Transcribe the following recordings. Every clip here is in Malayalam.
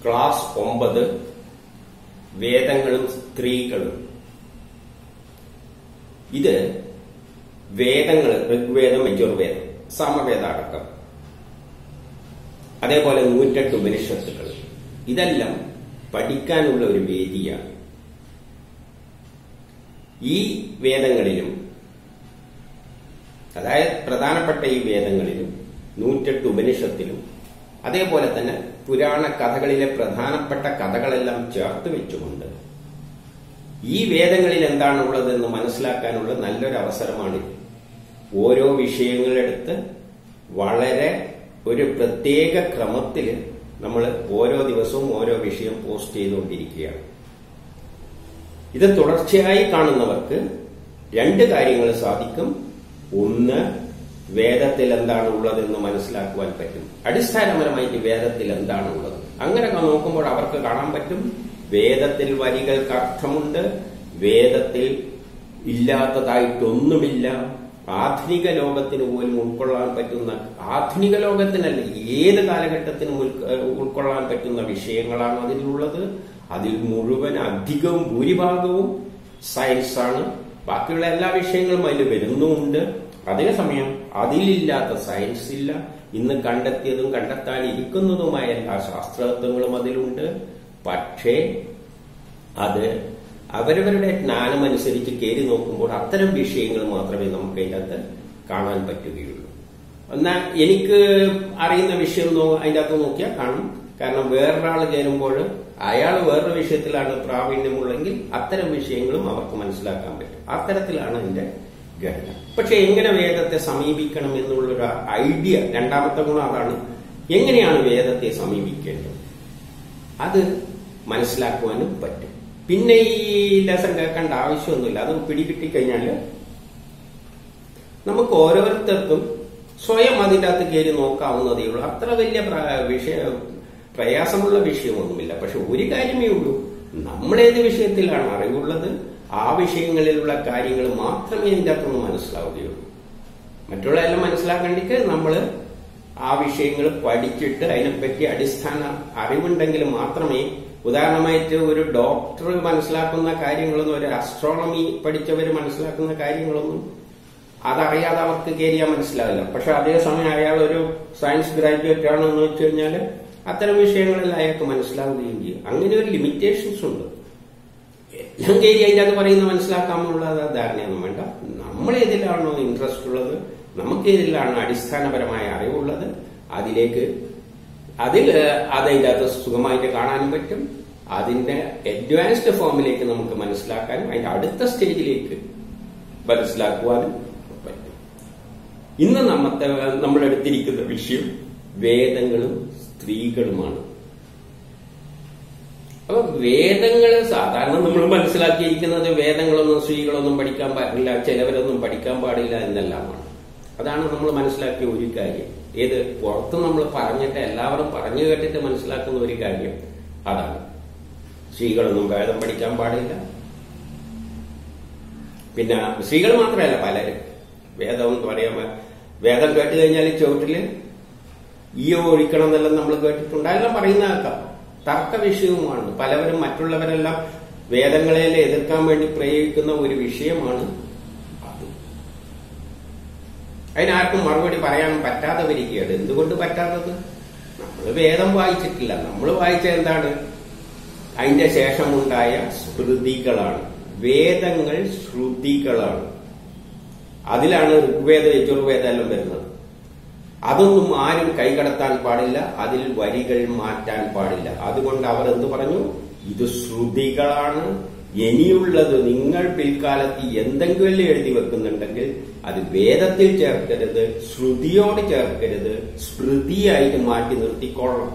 ക്ലാസ് ഒമ്പത് വേദങ്ങളും സ്ത്രീകളും ഇത് വേദങ്ങൾ ഋഗ്വേദം യജുർവേദം സമവേദ അടക്കം അതേപോലെ നൂറ്റെട്ട് ഉപനിഷത്തുകൾ ഇതെല്ലാം പഠിക്കാനുള്ള ഒരു വേദിയാണ് ഈ വേദങ്ങളിലും അതായത് പ്രധാനപ്പെട്ട ഈ വേദങ്ങളിലും നൂറ്റെട്ട് ഉപനിഷത്തിലും അതേപോലെ തന്നെ പുരാണ കഥകളിലെ പ്രധാനപ്പെട്ട കഥകളെല്ലാം ചേർത്ത് വെച്ചുകൊണ്ട് ഈ വേദങ്ങളിൽ എന്താണുള്ളതെന്ന് മനസ്സിലാക്കാനുള്ള നല്ലൊരു അവസരമാണിത് ഓരോ വിഷയങ്ങളെടുത്ത് വളരെ ഒരു പ്രത്യേക ക്രമത്തിൽ നമ്മൾ ഓരോ ദിവസവും ഓരോ വിഷയം പോസ്റ്റ് ചെയ്തുകൊണ്ടിരിക്കുകയാണ് ഇത് തുടർച്ചയായി കാണുന്നവർക്ക് രണ്ട് കാര്യങ്ങൾ സാധിക്കും ഒന്ന് വേദത്തിൽ എന്താണ് ഉള്ളതെന്ന് മനസ്സിലാക്കുവാൻ പറ്റും അടിസ്ഥാനപരമായിട്ട് വേദത്തിൽ എന്താണ് ഉള്ളത് അങ്ങനെ നോക്കുമ്പോൾ അവർക്ക് കാണാൻ പറ്റും വേദത്തിൽ വരികൾക്ക് അർത്ഥമുണ്ട് വേദത്തിൽ ഇല്ലാത്തതായിട്ടൊന്നുമില്ല ആധുനിക ലോകത്തിന് പോലും ഉൾക്കൊള്ളാൻ പറ്റുന്ന ആധുനിക ലോകത്തിനല്ല ഏത് കാലഘട്ടത്തിനും ഉൾക്കൊള്ളാൻ പറ്റുന്ന വിഷയങ്ങളാണ് അതിലുള്ളത് അതിൽ മുഴുവൻ അധികവും ഭൂരിഭാഗവും സയൻസാണ് ബാക്കിയുള്ള എല്ലാ വിഷയങ്ങളും അതിൽ വരുന്നുമുണ്ട് അതേസമയം അതിലില്ലാത്ത സയൻസ് ഇല്ല ഇന്ന് കണ്ടെത്തിയതും കണ്ടെത്താൻ ഇരിക്കുന്നതുമായ എല്ലാ ശാസ്ത്രതത്വങ്ങളും അതിലുണ്ട് പക്ഷേ അത് അവരവരുടെ ജ്ഞാനമനുസരിച്ച് കയറി നോക്കുമ്പോൾ അത്തരം വിഷയങ്ങൾ മാത്രമേ നമുക്ക് അതിനകത്ത് കാണാൻ പറ്റുകയുള്ളൂ എന്നാൽ എനിക്ക് അറിയുന്ന വിഷയം അതിൻ്റെ അകത്ത് നോക്കിയാൽ കാണും കാരണം വേറൊരാൾ ചേരുമ്പോൾ അയാൾ വേറൊരു വിഷയത്തിലാണ് പ്രാവീണ്യമുള്ളെങ്കിൽ അത്തരം വിഷയങ്ങളും അവർക്ക് മനസ്സിലാക്കാൻ പറ്റും അത്തരത്തിലാണ് എന്റെ ഘടന പക്ഷെ എങ്ങനെ വേദത്തെ സമീപിക്കണം എന്നുള്ളൊരു ഐഡിയ രണ്ടാമത്തെ ഗുണം അതാണ് എങ്ങനെയാണ് വേദത്തെ സമീപിക്കേണ്ടത് അത് മനസ്സിലാക്കുവാനും പറ്റും പിന്നെ ഈ ലെസൺ കേൾക്കേണ്ട ആവശ്യമൊന്നുമില്ല അത് പിടികിട്ടി കഴിഞ്ഞാൽ നമുക്ക് ഓരോരുത്തർക്കും സ്വയം അതിൻ്റെ അകത്ത് കയറി നോക്കാവുന്നതേ ഉള്ളൂ അത്ര വലിയ വിഷയ പ്രയാസമുള്ള വിഷയമൊന്നുമില്ല പക്ഷെ ഒരു കാര്യമേ ഉള്ളൂ നമ്മളേത് വിഷയത്തിലാണ് അറിവുള്ളത് ആ വിഷയങ്ങളിലുള്ള കാര്യങ്ങൾ മാത്രമേ അതിൻ്റെ അകത്തുനിന്ന് മനസ്സിലാവുകയുള്ളൂ മറ്റുള്ള എല്ലാം മനസ്സിലാക്കേണ്ടിട്ട് നമ്മൾ ആ വിഷയങ്ങൾ പഠിച്ചിട്ട് അതിനെപ്പറ്റി അടിസ്ഥാന അറിവുണ്ടെങ്കിൽ മാത്രമേ ഉദാഹരണമായിട്ട് ഒരു ഡോക്ടർ മനസ്സിലാക്കുന്ന കാര്യങ്ങളൊന്നും ഒരു ആസ്ട്രോണമി പഠിച്ചവർ മനസ്സിലാക്കുന്ന കാര്യങ്ങളൊന്നും അതറിയാതെ അവർക്ക് കയറിയാൽ മനസ്സിലാവില്ല പക്ഷെ അതേസമയം അയാൾ ഒരു സയൻസ് ഗ്രാജുവേറ്റ് ആണെന്ന് വെച്ച് കഴിഞ്ഞാൽ അത്തരം വിഷയങ്ങളെല്ലാം അയാൾക്ക് മനസ്സിലാവുകയും ചെയ്യും അങ്ങനെ ഒരു ലിമിറ്റേഷൻസ് ഉണ്ട് എല്ലാം കയറി അതിൻ്റെ അത് പറയുന്ന മനസ്സിലാക്കാമെന്നുള്ള ധാരണയൊന്നും വേണ്ട നമ്മൾ ഏതിലാണോ ഇൻട്രസ്റ്റ് ഉള്ളത് നമുക്ക് ഏതിലാണ് അടിസ്ഥാനപരമായ അറിവുള്ളത് അതിലേക്ക് അതിൽ അതതിൻ്റെ അകത്ത് സുഖമായിട്ട് കാണാനും പറ്റും അതിന്റെ അഡ്വാൻസ്ഡ് ഫോമിലേക്ക് നമുക്ക് മനസ്സിലാക്കാനും അതിന്റെ അടുത്ത സ്റ്റേജിലേക്ക് മനസ്സിലാക്കുവാനും പറ്റും ഇന്ന് നമ്മത്തെ നമ്മൾ എടുത്തിരിക്കുന്ന വിഷയം വേദങ്ങളും സ്ത്രീകളുമാണ് അപ്പൊ വേദങ്ങള് സാധാരണ നമ്മൾ മനസ്സിലാക്കിയിരിക്കുന്നത് വേദങ്ങളൊന്നും സ്ത്രീകളൊന്നും പഠിക്കാൻ പാടില്ല ചിലവരൊന്നും പഠിക്കാൻ പാടില്ല എന്നെല്ലാമാണ് അതാണ് നമ്മൾ മനസ്സിലാക്കിയ ഒരു കാര്യം ഏത് പുറത്ത് നമ്മൾ പറഞ്ഞിട്ട് എല്ലാവരും പറഞ്ഞു കേട്ടിട്ട് മനസ്സിലാക്കുന്ന ഒരു കാര്യം അതാണ് സ്ത്രീകളൊന്നും വേദം പഠിക്കാൻ പാടില്ല പിന്നെ സ്ത്രീകൾ മാത്രമല്ല പലരും വേദം എന്ന് പറയാൻ വേദം കേട്ട് കഴിഞ്ഞാൽ ചുവട്ടില് ഈ ഒഴിക്കണം എന്നെല്ലാം നമ്മൾ കേട്ടിട്ടുണ്ട് അതെല്ലാം പറയുന്ന ആൾക്കാം തർക്ക വിഷയവുമാണ് പലവരും മറ്റുള്ളവരെല്ലാം വേദങ്ങളെ എതിർക്കാൻ വേണ്ടി പ്രയോഗിക്കുന്ന ഒരു വിഷയമാണ് അത് അതിനാർക്കും മറുപടി പറയാൻ പറ്റാതെ വരികയാണ് എന്തുകൊണ്ട് പറ്റാത്തത് നമ്മൾ വേദം വായിച്ചിട്ടില്ല നമ്മൾ വായിച്ച എന്താണ് അതിന്റെ ശേഷമുണ്ടായ സ്മൃതികളാണ് വേദങ്ങൾ ശ്രുതികളാണ് അതിലാണ് ഋഗ്വേദ യജുർവേദ എല്ലാം വരുന്നത് അതൊന്നും ആരും കൈകടത്താൻ പാടില്ല അതിൽ വരികൾ മാറ്റാൻ പാടില്ല അതുകൊണ്ട് അവർ എന്ത് പറഞ്ഞു ഇത് ശ്രുതികളാണ് ഇനിയുള്ളത് നിങ്ങൾ പിൽക്കാലത്ത് എന്തെങ്കിലും എഴുതി വെക്കുന്നുണ്ടെങ്കിൽ അത് വേദത്തിൽ ചേർക്കരുത് ശ്രുതിയോട് ചേർക്കരുത് സ്മൃതിയായിട്ട് മാറ്റി നിർത്തിക്കൊള്ളണം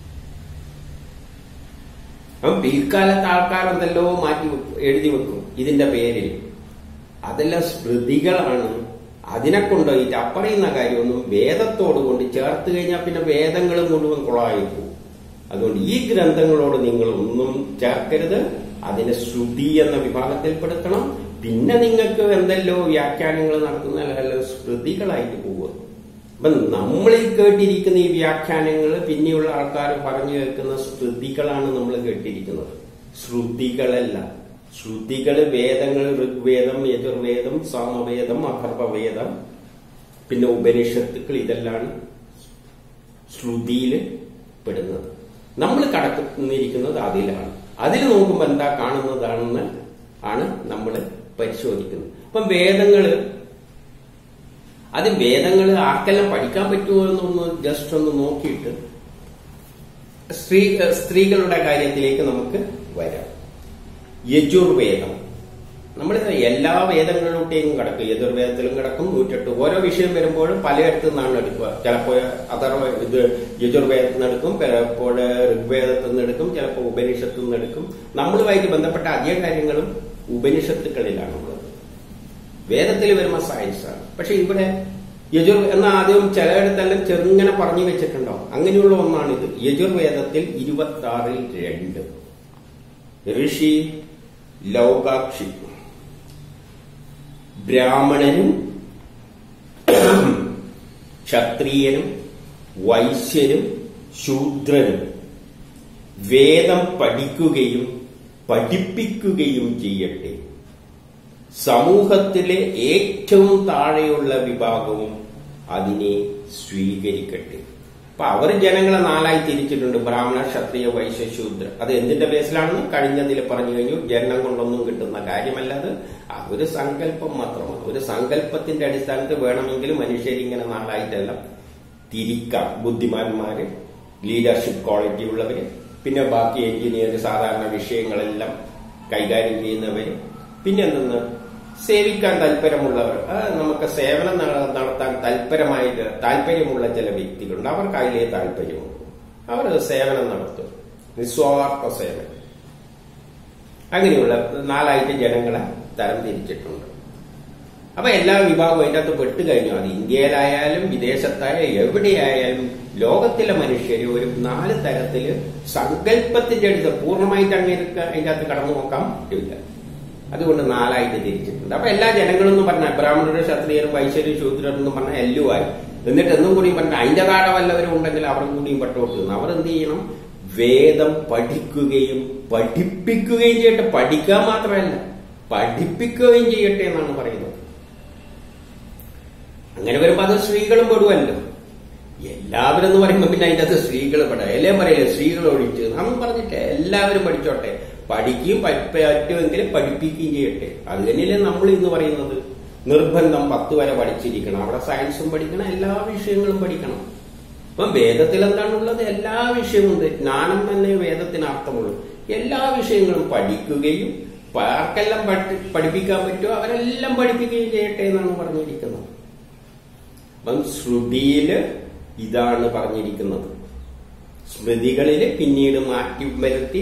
അപ്പം പിൽക്കാലത്ത് ആൾക്കാർ എന്തെല്ലോ മാറ്റി എഴുതി വെക്കും ഇതിന്റെ പേരിൽ അതെല്ലാം സ്മൃതികളാണ് അതിനെ കൊണ്ടുപോയിട്ട് അപ്പറയുന്ന കാര്യമൊന്നും വേദത്തോട് കൊണ്ട് ചേർത്ത് കഴിഞ്ഞാൽ പിന്നെ വേദങ്ങൾ മുഴുവൻ കുളമായി പോകും അതുകൊണ്ട് ഈ ഗ്രന്ഥങ്ങളോട് നിങ്ങൾ ഒന്നും ചേർക്കരുത് അതിനെ ശ്രുതി എന്ന വിഭാഗത്തിൽപ്പെടുത്തണം പിന്നെ നിങ്ങൾക്ക് എന്തെല്ലോ വ്യാഖ്യാനങ്ങൾ നടത്തുന്ന സ്മൃതികളായിട്ട് പോകും അപ്പൊ നമ്മൾ ഈ കേട്ടിരിക്കുന്ന ഈ വ്യാഖ്യാനങ്ങൾ പിന്നെയുള്ള ആൾക്കാർ പറഞ്ഞു കേൾക്കുന്ന ശ്രുതികളാണ് നമ്മൾ കേട്ടിരിക്കുന്നത് ശ്രുതികളല്ല ശ്രുതികള് വേദങ്ങൾ ഋഗ്വേദം യജുർവേദം സാമവേദം അഥർവവേദം പിന്നെ ഉപനിഷത്തുക്കൾ ഇതെല്ലാം ശ്രുതിയിൽ പെടുന്നത് നമ്മൾ കടക്കുന്നിരിക്കുന്നത് അതിലാണ് അതിൽ നോക്കുമ്പോൾ എന്താ കാണുന്നതാണെന്ന് ആണ് നമ്മൾ പരിശോധിക്കുന്നത് അപ്പം വേദങ്ങള് അത് വേദങ്ങൾ ആർക്കെല്ലാം പഠിക്കാൻ പറ്റുമോ എന്നൊന്ന് ജസ്റ്റ് ഒന്ന് നോക്കിയിട്ട് സ്ത്രീ സ്ത്രീകളുടെ കാര്യത്തിലേക്ക് നമുക്ക് വരാം യജുർവേദം നമ്മൾ എല്ലാ വേദങ്ങളിലൂടെയും കിടക്കും യജുർവേദത്തിലും കിടക്കും നൂറ്റെട്ട് ഓരോ വിഷയം വരുമ്പോഴും പലയിടത്തു നിന്നാണ് എടുക്കുക ചിലപ്പോൾ അഥർവ ഇത് യജുർവേദത്തിൽ നിന്ന് എടുക്കും ചിലപ്പോൾ ഋഗ്വേദത്തിൽ നിന്ന് എടുക്കും ചിലപ്പോൾ ഉപനിഷത്തിൽ നിന്ന് എടുക്കും നമ്മളുമായിട്ട് ബന്ധപ്പെട്ട അധിക കാര്യങ്ങളും ഉപനിഷത്തുക്കളിലാണ് ഉള്ളത് വേദത്തിൽ വരുമ്പോൾ സയൻസാണ് പക്ഷെ ഇവിടെ യജുർ എന്ന ആദ്യം ചിലയിടത്തെല്ലാം ചെറുങ്ങനെ പറഞ്ഞു വെച്ചിട്ടുണ്ടാവും അങ്ങനെയുള്ള ഒന്നാണിത് യജുർവേദത്തിൽ ഇരുപത്തി ആറിൽ രണ്ട് ഋഷി ലൗകാക്ഷി ബ്രാഹ്മണനും ക്ഷത്രിയനും വൈശ്യനും ശൂദ്രനും വേദം പഠിക്കുകയും പഠിപ്പിക്കുകയും ചെയ്യട്ടെ സമൂഹത്തിലെ ഏറ്റവും താഴെയുള്ള വിഭാഗവും അതിനെ സ്വീകരിക്കട്ടെ അപ്പൊ അവർ ജനങ്ങളെ നാലായി തിരിച്ചിട്ടുണ്ട് ബ്രാഹ്മണ ക്ഷത്രിയ വൈശ്യ ശൂദ്ര അത് എന്തിന്റെ ബേസിലാണെന്ന് കഴിഞ്ഞതിൽ പറഞ്ഞു കഴിഞ്ഞു ജനനം കൊണ്ടൊന്നും കിട്ടുന്ന കാര്യമല്ല അത് അതൊരു സങ്കല്പം മാത്രമാണ് ഒരു സങ്കല്പത്തിന്റെ അടിസ്ഥാനത്തിൽ വേണമെങ്കിൽ മനുഷ്യർ ഇങ്ങനെ നാലായിട്ടെല്ലാം തിരിക്കാം ബുദ്ധിമാന്മാര് ലീഡർഷിപ്പ് ക്വാളിറ്റി ഉള്ളവര് പിന്നെ ബാക്കി എഞ്ചിനീയർ സാധാരണ വിഷയങ്ങളെല്ലാം കൈകാര്യം ചെയ്യുന്നവര് പിന്നെ എന്തെന്ന് സേവിക്കാൻ താല്പര്യമുള്ളവർ ആ, നമുക്ക് സേവനം നട- നടത്താൻ താല്പര്യമായിട്ട് താല്പര്യമുള്ള ചില വ്യക്തികളുണ്ട് അവർക്ക് അതിലേ താല്പര്യമുള്ളൂ അവർ സേവനം നടത്തും നിസ്വാർത്ഥ സേവനം അങ്ങനെയുള്ള നാലായിട്ട് ജനങ്ങളെ തരം തിരിച്ചിട്ടുണ്ട് അപ്പൊ എല്ലാ വിഭാഗവും അതിൻ്റെ അകത്ത് പെട്ട് കഴിഞ്ഞു അത് ഇന്ത്യയിലായാലും വിദേശത്തായ എവിടെയായാലും ലോകത്തിലെ മനുഷ്യർ ഒരു നാല് തരത്തില് സങ്കല്പത്തിന്റെ അടുത്ത് പൂർണ്ണമായിട്ട് അങ്ങനെ അതിൻ്റെ അകത്ത് കടന്നു നോക്കാൻ പറ്റില്ല അതുകൊണ്ട് നാലായിട്ട് തിരിച്ചിട്ടുണ്ട് അപ്പൊ എല്ലാ ജനങ്ങളും എന്ന് പറഞ്ഞാൽ ബ്രാഹ്മണരും ക്ഷത്രിയരും വൈശ്വരും ശൂദ്രരും എന്ന് പറഞ്ഞാൽ എല്ലുമായി എന്നിട്ട് എന്നും കൂടിയും പറഞ്ഞാൽ അതിന്റെ താഴെ വല്ലവരും ഉണ്ടെങ്കിൽ അവരും കൂടിയും പെട്ടോട്ട് അവർ എന്ത് ചെയ്യണം വേദം പഠിക്കുകയും പഠിപ്പിക്കുകയും ചെയ്യട്ടെ പഠിക്കാൻ മാത്രമല്ല പഠിപ്പിക്കുകയും ചെയ്യട്ടെ എന്നാണ് പറയുന്നത് അങ്ങനെ വരുമ്പോ അത് സ്ത്രീകളും പെടുവല്ലോ എല്ലാവരും എന്ന് പറയുമ്പോ പിന്നെ അതിന്റെ അകത്ത് സ്ത്രീകൾ പെടാം എല്ലാം പറയില്ലേ സ്ത്രീകൾ ഒഴിച്ച് നമ്മൾ പറഞ്ഞിട്ട് എല്ലാവരും പഠിച്ചോട്ടെ പഠിക്കുകയും പ- പറ്റുമെങ്കിൽ പഠിപ്പിക്കുകയും ചെയ്യട്ടെ അത് തന്നെയല്ലേ നമ്മൾ ഇന്ന് പറയുന്നത് നിർബന്ധം പത്ത് വരെ പഠിച്ചിരിക്കണം അവിടെ സയൻസും പഠിക്കണം എല്ലാ വിഷയങ്ങളും പഠിക്കണം അപ്പം വേദത്തിൽ എന്താണുള്ളത് എല്ലാ വിഷയവും ഉണ്ട് ജ്ഞാനം തന്നെ വേദത്തിന് അർത്ഥമുള്ളൂ എല്ലാ വിഷയങ്ങളും പഠിക്കുകയും ആർക്കെല്ലാം പഠി- പഠിപ്പിക്കാൻ പറ്റുമോ അവരെല്ലാം പഠിപ്പിക്കുകയും ചെയ്യട്ടെ എന്നാണ് പറഞ്ഞിരിക്കുന്നത് അപ്പം ശ്രുതിയില് ഇതാണ് പറഞ്ഞിരിക്കുന്നത് സ്മൃതികളില് പിന്നീട് മാറ്റി വരുത്തി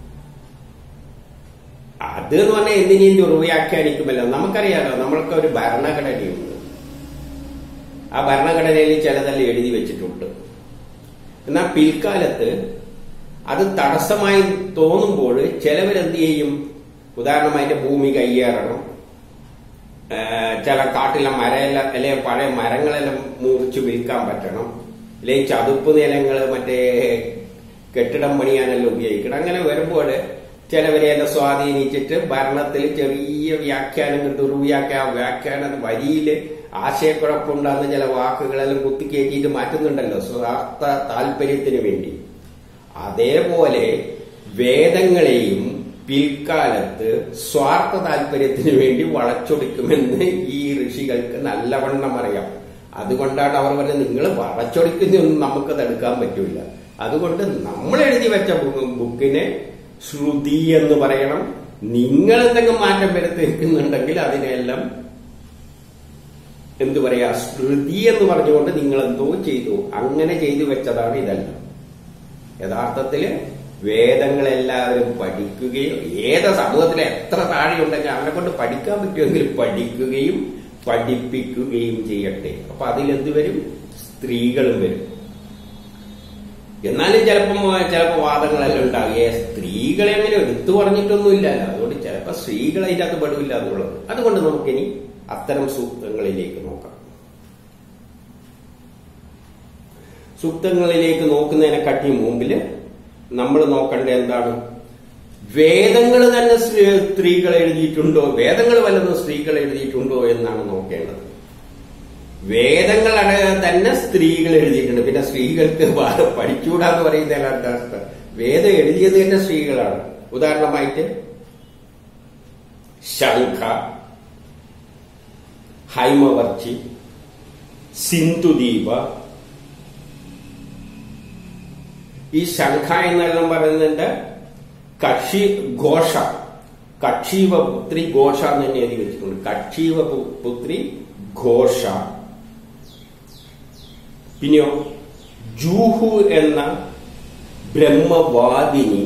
അത് എന്ന് പറഞ്ഞാൽ എന്തിനേയും ദുർവ്യാഖ്യാനിക്കുമല്ലോ നമുക്കറിയാലോ നമ്മൾക്ക് ഒരു ഭരണഘടനയുണ്ട് ആ ഭരണഘടനയിൽ ചിലതെല്ലാം എഴുതി വെച്ചിട്ടുണ്ട് എന്നാൽ പിൽക്കാലത്ത് അത് തടസ്സമായി തോന്നുമ്പോൾ ചിലവരെന്ത് ചെയ്യും ഉദാഹരണമായിട്ട് ഭൂമി കയ്യേറണം ആ, ചില കാട്ടിലെ മരമെല്ലാം അല്ലെങ്കിൽ പഴയ മരങ്ങളെല്ലാം മുറിച്ച് വിൽക്കാൻ പറ്റണം അല്ലെങ്കിൽ ചതുപ്പ് നിലങ്ങൾ മറ്റേ കെട്ടിടം പണിയാനെല്ലാം ഉപയോഗിക്കണം അങ്ങനെ വരുമ്പോൾ ചിലവരെയെല്ലാം സ്വാധീനിച്ചിട്ട് ഭരണത്തിൽ ചെറിയ വ്യാഖ്യാനങ്ങൾ ദുർവ്യാഖ്യാ വ്യാഖ്യാന വരിയില് ആശയക്കുഴപ്പമുണ്ടാകുന്ന ചില വാക്കുകളെല്ലാം കുത്തിക്കയറ്റിയിട്ട് മാറ്റുന്നുണ്ടല്ലോ സ്വാർത്ഥ താല്പര്യത്തിന് വേണ്ടി അതേപോലെ വേദങ്ങളെയും പിൽക്കാലത്ത് സ്വാർത്ഥ താല്പര്യത്തിന് വേണ്ടി വളച്ചൊടിക്കുമെന്ന് ഈ ഋഷികൾക്ക് നല്ലവണ്ണം അറിയാം അതുകൊണ്ടാണ് അവർ പറഞ്ഞത് നിങ്ങൾ വളച്ചൊടിക്കുന്നൊന്നും നമുക്ക് തടുക്കാൻ പറ്റില്ല അതുകൊണ്ട് നമ്മൾ എഴുതി വെച്ച ബു- ബുക്കിനെ ശ്രുതി എന്ന് പറയണം നിങ്ങൾ എന്തെങ്കിലും മാറ്റം വരുത്തിയിരിക്കുന്നുണ്ടെങ്കിൽ അതിനെല്ലാം എന്തു പറയാ ശ്രുതി എന്ന് പറഞ്ഞുകൊണ്ട് നിങ്ങൾ എന്തോ ചെയ്തു അങ്ങനെ ചെയ്തു വെച്ചതാണ് ഇതെല്ലാം യഥാർത്ഥത്തില് വേദങ്ങളെല്ലാവരും പഠിക്കുകയും ഏത് സമൂഹത്തിലെ എത്ര താഴെയുണ്ടെങ്കിൽ അവനെ കൊണ്ട് പഠിക്കാൻ പറ്റുമെങ്കിൽ പഠിക്കുകയും പഠിപ്പിക്കുകയും ചെയ്യട്ടെ അപ്പൊ അതിലെന്ത് വരും സ്ത്രീകളും വരും എന്നാലും ചിലപ്പം ചിലപ്പോ വാദങ്ങളെല്ലാം ഉണ്ടാകും ഏ സ്ത്രീകളെ അങ്ങനെ എടുത്തു പറഞ്ഞിട്ടൊന്നുമില്ലല്ലോ അതുകൊണ്ട് ചിലപ്പോ സ്ത്രീകൾ അതിൻ്റെ അകത്ത് പെടില്ല എന്നുള്ളത് അതുകൊണ്ട് നമുക്കിനി അത്തരം സൂക്തങ്ങളിലേക്ക് നോക്കാം സൂക്തങ്ങളിലേക്ക് നോക്കുന്നതിനെക്കാട്ടി മുമ്പിൽ നമ്മൾ നോക്കേണ്ട എന്താണ് വേദങ്ങൾ തന്നെ സ്ത്രീ- സ്ത്രീകൾ എഴുതിയിട്ടുണ്ടോ വേദങ്ങൾ വല്ലതും സ്ത്രീകൾ എഴുതിയിട്ടുണ്ടോ എന്നാണ് നോക്കേണ്ടത് വേദങ്ങൾ അട- തന്നെ സ്ത്രീകൾ എഴുതിയിട്ടുണ്ട് പിന്നെ സ്ത്രീകൾക്ക് വ- പഠിച്ചുകൂടാന്ന് പറയുന്നതിൽ അർത്ഥം വേദം എഴുതിയത് തന്നെ സ്ത്രീകളാണ് ഉദാഹരണമായിട്ട് ശംഖ ഹൈമവർച്ചി സിന്ധുദീപ ഈ ശംഖ എന്നെല്ലാം പറയുന്നുണ്ട് കക്ഷി ഘോഷ കക്ഷീവ പുത്രി ഘോഷ എന്ന് തന്നെ എഴുതി വെച്ചിട്ടുണ്ട് കക്ഷീവ പു- പുത്രി ഘോഷ പിന്നെയോ ജൂഹു എന്ന ബ്രഹ്മവാദിനി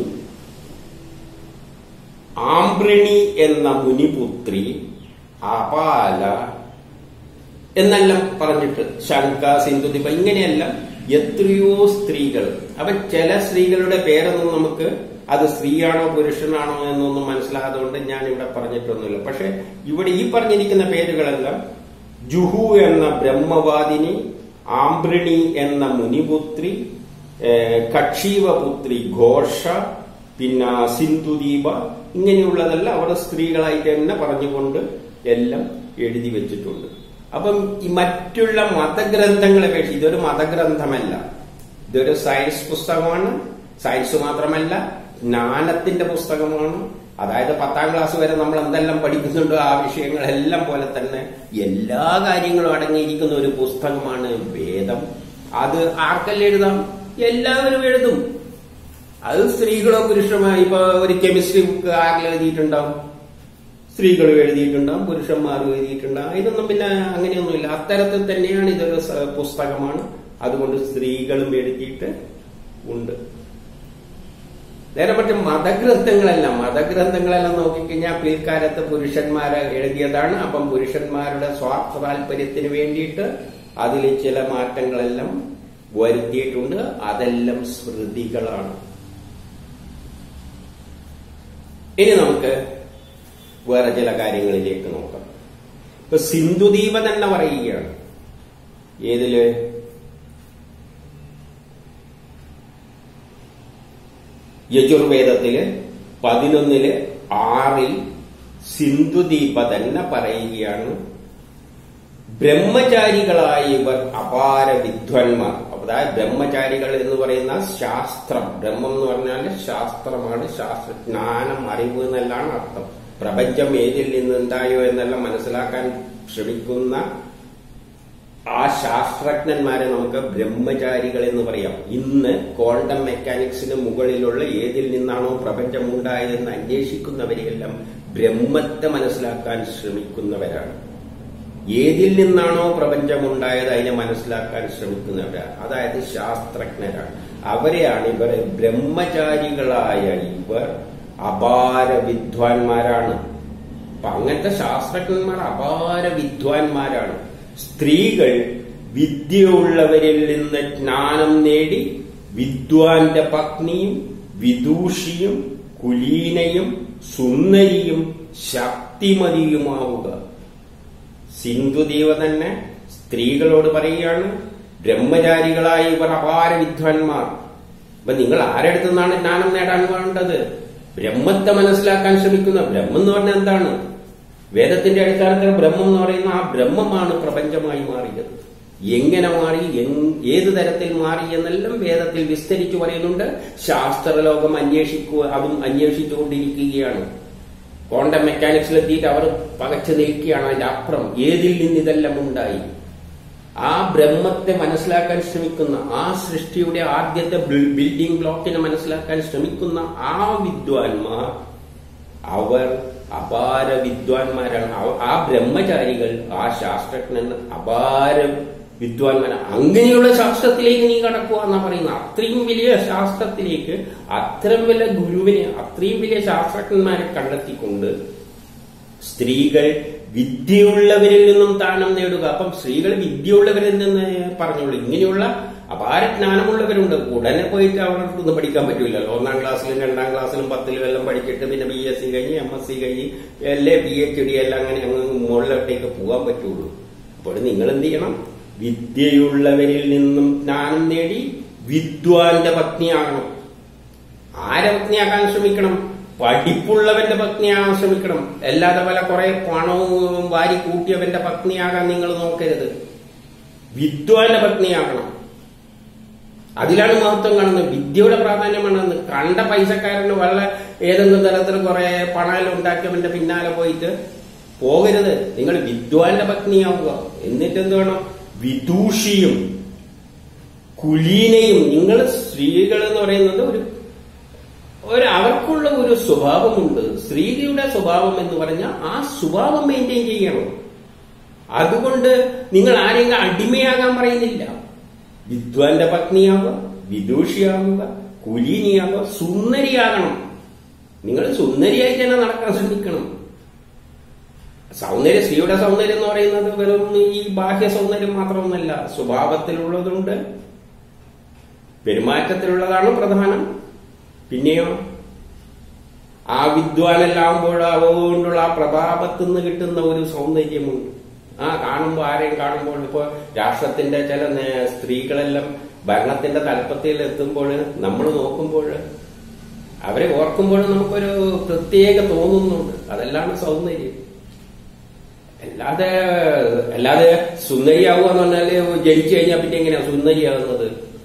ആംബ്രിണി എന്ന മുനിപുത്രി അപാല എന്നെല്ലാം പറഞ്ഞിട്ട് ശങ്ക സിന്ധുദീപ ഇങ്ങനെയെല്ലാം എത്രയോ സ്ത്രീകൾ അപ്പൊ ചില സ്ത്രീകളുടെ പേരൊന്നും നമുക്ക് അത് സ്ത്രീയാണോ പുരുഷനാണോ എന്നൊന്നും മനസ്സിലാകാതുകൊണ്ട് ഞാൻ ഇവിടെ പറഞ്ഞിട്ടൊന്നുമില്ല പക്ഷെ ഇവിടെ ഈ പറഞ്ഞിരിക്കുന്ന പേരുകളെല്ലാം ജുഹു എന്ന ബ്രഹ്മവാദിനി ആംബ്രിണി എന്ന മുനിപുത്രി ഏഹ്, കക്ഷീവപുത്രി ഘോഷ പിന്നെ സിന്ധുദീപ ഇങ്ങനെയുള്ളതെല്ലാം അവിടെ സ്ത്രീകളായിട്ട് തന്നെ പറഞ്ഞുകൊണ്ട് എല്ലാം എഴുതി വെച്ചിട്ടുണ്ട് അപ്പം ഈ മറ്റുള്ള മതഗ്രന്ഥങ്ങളെ അപേക്ഷിച്ച് ഇതൊരു മതഗ്രന്ഥമല്ല ഇതൊരു സയൻസ് പുസ്തകമാണ് സയൻസ് മാത്രമല്ല ജ്ഞാനത്തിന്റെ പുസ്തകമാണ് അതായത് പത്താം ക്ലാസ് വരെ നമ്മൾ എന്തെല്ലാം പഠിക്കുന്നുണ്ടോ ആ വിഷയങ്ങളെല്ലാം പോലെ തന്നെ എല്ലാ കാര്യങ്ങളും അടങ്ങിയിരിക്കുന്ന ഒരു പുസ്തകമാണ് വേദം അത് ആർക്കെല്ലാം എഴുതാം എല്ലാവരും എഴുതും അത് സ്ത്രീകളോ പുരുഷനോ ഇപ്പൊ ഒരു കെമിസ്ട്രി ബുക്ക് ആരെല്ലാം എഴുതിയിട്ടുണ്ടാവും സ്ത്രീകളും എഴുതിയിട്ടുണ്ടാവും പുരുഷന്മാരും എഴുതിയിട്ടുണ്ടാവും ഇതൊന്നും പിന്നെ അങ്ങനെയൊന്നുമില്ല അത്തരത്തിൽ തന്നെയാണ് ഇതൊരു സ- പുസ്തകമാണ് അതുകൊണ്ട് സ്ത്രീകളും എഴുതിയിട്ട് ഉണ്ട് നേരെ മറ്റു മതഗ്രന്ഥങ്ങളെല്ലാം മതഗ്രന്ഥങ്ങളെല്ലാം നോക്കിക്കഴിഞ്ഞാൽ പിൽക്കാലത്ത് പുരുഷന്മാരെ എഴുതിയതാണ് അപ്പം പുരുഷന്മാരുടെ സ്വാർത്ഥ താല്പര്യത്തിന് വേണ്ടിയിട്ട് അതിൽ ചില മാറ്റങ്ങളെല്ലാം വരുത്തിയിട്ടുണ്ട് അതെല്ലാം സ്മൃതികളാണ് ഇനി നമുക്ക് വേറെ ചില കാര്യങ്ങളിലേക്ക് നോക്കാം ഇപ്പൊ സിന്ധുദീപ തന്നെ പറയുകയാണ് ഏതില് യജുർവേദത്തില് പതിനൊന്നില് ആറിൽ സിന്ധുദീപ തന്നെ പറയുകയാണ് ബ്രഹ്മചാരികളായ ഇവർ അപാര വിദ്വാൻമാർ അതായത് ബ്രഹ്മചാരികൾ എന്ന് പറയുന്ന ശാസ്ത്രം ബ്രഹ്മം എന്ന് പറഞ്ഞാൽ ശാസ്ത്രമാണ് ശാസ്ത്ര ജ്ഞാനം അറിവ് എന്നെല്ലാം അർത്ഥം പ്രപഞ്ചം ഏതിൽ നിന്നുണ്ടായോ എന്നെല്ലാം മനസ്സിലാക്കാൻ ശ്രമിക്കുന്ന ആ ശാസ്ത്രജ്ഞന്മാരെ നമുക്ക് ബ്രഹ്മചാരികൾ എന്ന് പറയാം ഇന്ന് ക്വാണ്ടം മെക്കാനിക്സിന് മുകളിലുള്ള ഏതിൽ നിന്നാണോ പ്രപഞ്ചം ഉണ്ടായതെന്ന് അന്വേഷിക്കുന്നവരെല്ലാം ബ്രഹ്മത്തെ മനസ്സിലാക്കാൻ ശ്രമിക്കുന്നവരാണ് ഏതിൽ നിന്നാണോ പ്രപഞ്ചം ഉണ്ടായത് അതിനെ മനസ്സിലാക്കാൻ ശ്രമിക്കുന്നവരാണ് അതായത് ശാസ്ത്രജ്ഞരാണ് അവരെയാണ് ഇവർ ബ്രഹ്മചാരികളായ ഇവർ അപാര വിദ്വാൻമാരാണ് അപ്പൊ അങ്ങനത്തെ ശാസ്ത്രജ്ഞന്മാർ അപാര വിദ്വാൻമാരാണ് സ്ത്രീകൾ വിദ്യയുള്ളവരിൽ നിന്ന് ജ്ഞാനം നേടി വിദ്വാന്റെ പത്നിയും വിദൂഷിയും കുലീനയും സുന്ദരിയും ശക്തിമതിയുമാവുക സിന്ധുദേവ തന്നെ സ്ത്രീകളോട് പറയുകയാണ് ബ്രഹ്മചാരികളായ ഇവർ അപാര വിദ്വാൻമാർ അപ്പൊ നിങ്ങൾ ആരെടുത്തു നിന്നാണ് ജ്ഞാനം നേടാൻ വേണ്ടത് ബ്രഹ്മത്തെ മനസ്സിലാക്കാൻ ശ്രമിക്കുന്ന ബ്രഹ്മം എന്ന് പറഞ്ഞാൽ എന്താണ് വേദത്തിന്റെ അടിസ്ഥാനത്തിൽ ബ്രഹ്മം എന്ന് പറയുന്ന ആ ബ്രഹ്മമാണ് പ്രപഞ്ചമായി മാറിയത് എങ്ങനെ മാറി എങ്- ഏത് തരത്തിൽ മാറി എന്നെല്ലാം വേദത്തിൽ വിസ്തരിച്ചു പറയുന്നുണ്ട് ശാസ്ത്രലോകം അന്വേഷിക്കുക അതും അന്വേഷിച്ചുകൊണ്ടിരിക്കുകയാണ് ക്വാണ്ടം മെക്കാനിക്സിലെത്തിയിട്ട് അവർ പകച്ചു നിൽക്കുകയാണ് അതിന്റെ അപ്പുറം ഏതിൽ നിന്ന് ഇതെല്ലാം ഉണ്ടായി ആ ബ്രഹ്മത്തെ മനസ്സിലാക്കാൻ ശ്രമിക്കുന്ന ആ സൃഷ്ടിയുടെ ആദ്യത്തെ ബിൽ- ബിൽഡിംഗ് ബ്ലോക്കിനെ മനസ്സിലാക്കാൻ ശ്രമിക്കുന്ന ആ വിദ്വാൻമാർ അവർ അപാര വിദ്വാൻമാരാണ് അവ- ആ ബ്രഹ്മചാരികൾ ആ ശാസ്ത്രജ്ഞൻ അപാര വിദ്വാൻമാരാണ് അങ്ങനെയുള്ള ശാസ്ത്രത്തിലേക്ക് നീ കടക്കുക എന്നാ പറയുന്നത് അത്രയും വലിയ ശാസ്ത്രത്തിലേക്ക് അത്രയും വലിയ ഗുരുവിനെ അത്രയും വലിയ ശാസ്ത്രജ്ഞന്മാരെ കണ്ടെത്തിക്കൊണ്ട് സ്ത്രീകൾ വിദ്യയുള്ളവരിൽ നിന്നും ദാനം നേടുക അപ്പം സ്ത്രീകൾ വിദ്യയുള്ളവരിൽ നിന്ന് പറഞ്ഞോളൂ ഇങ്ങനെയുള്ള അപാര ജ്ഞാനമുള്ളവരുണ്ട് ഉടനെ പോയിട്ട് അവർക്കൊന്നും പഠിക്കാൻ പറ്റൂലല്ലോ ഒന്നാം ക്ലാസ്സിലും രണ്ടാം ക്ലാസ്സിലും പത്തിലും എല്ലാം പഠിച്ചിട്ട് പിന്നെ ബി എസ് സി കഴിഞ്ഞ് എം എസ് സി കഴിഞ്ഞ് അല്ലേ പി എച്ച് ഡി എല്ലാം അങ്ങനെ അങ്ങ് മുകളിലോട്ടേക്ക് പോകാൻ പറ്റുള്ളൂ അപ്പോൾ നിങ്ങൾ എന്ത് ചെയ്യണം വിദ്യയുള്ളവരിൽ നിന്നും ജ്ഞാനം നേടി വിദ്വാന്റെ പത്നിയാകണം ആരെ പത്നിയാക്കാൻ ശ്രമിക്കണം പഠിപ്പുള്ളവന്റെ പത്നിയാകാൻ ശ്രമിക്കണം അല്ലാതെ പല കുറെ പണവും വാരി കൂട്ടിയവന്റെ പത്നിയാകാൻ നിങ്ങൾ നോക്കരുത് വിദ്വാന്റെ പത്നിയാകണം അതിലാണ് മഹത്വം കാണുന്നത് വിദ്യയുടെ പ്രാധാന്യമാണ് കണ്ട പൈസക്കാരന് വളരെ ഏതെങ്കിലും തരത്തിൽ കുറെ പണമെല്ലാം ഉണ്ടാക്കിയവന്റെ പിന്നാലെ പോയിട്ട് പോകരുത് നിങ്ങൾ വിദ്വാന്റെ പത്നിയാവുക എന്നിട്ട് എന്ത് വേണം വിദൂഷിയും കുലീനയും നിങ്ങൾ സ്ത്രീകൾ എന്ന് പറയുന്നത് ഒരു ഒരു അവർക്കുള്ള ഒരു സ്വഭാവമുണ്ട് സ്ത്രീകളുടെ സ്വഭാവം എന്ന് പറഞ്ഞാൽ ആ സ്വഭാവം മെയിൻറ്റെയിൻ ചെയ്യണം അതുകൊണ്ട് നിങ്ങൾ ആരെങ്കിലും അടിമയാകാൻ പറയുന്നില്ല വിദ്വാന്റെ പത്നിയാവുക വിദൂഷിയാവുക കുലീനിയാവുക സുന്ദരിയാകണം നിങ്ങൾ സുന്ദരിയായി തന്നെ നടക്കാൻ ശ്രമിക്കണം സൗന്ദര്യം സ്ത്രീയുടെ സൗന്ദര്യം എന്ന് പറയുന്നത് വെറും ഈ ബാഹ്യ സൗന്ദര്യം മാത്രമൊന്നല്ല സ്വഭാവത്തിലുള്ളതുണ്ട് പെരുമാറ്റത്തിലുള്ളതാണ് പ്രധാനം പിന്നെയോ ആ വിദ്വാനെല്ലാകുമ്പോൾ അതുകൊണ്ടുള്ള ആ പ്രതാപത്തിൽ നിന്ന് കിട്ടുന്ന ഒരു സൗന്ദര്യമുണ്ട് ആ കാണുമ്പോൾ ആരെയും കാണുമ്പോൾ ഇപ്പോ രാഷ്ട്രത്തിന്റെ ചില നേ- സ്ത്രീകളെല്ലാം ഭരണത്തിന്റെ തലപ്പത്തിൽ എത്തുമ്പോൾ നമ്മൾ നോക്കുമ്പോൾ അവരെ ഓർക്കുമ്പോൾ നമുക്കൊരു പ്രത്യേക തോന്നുന്നുണ്ട് അതെല്ലാം സൗന്ദര്യം അല്ലാതെ അല്ലാതെ സുന്ദരിയാവുക എന്ന് പറഞ്ഞാല് ജനിച്ചു കഴിഞ്ഞാൽ പിന്നെ എങ്ങനെയാ സുന്ദരിയാകുന്നത്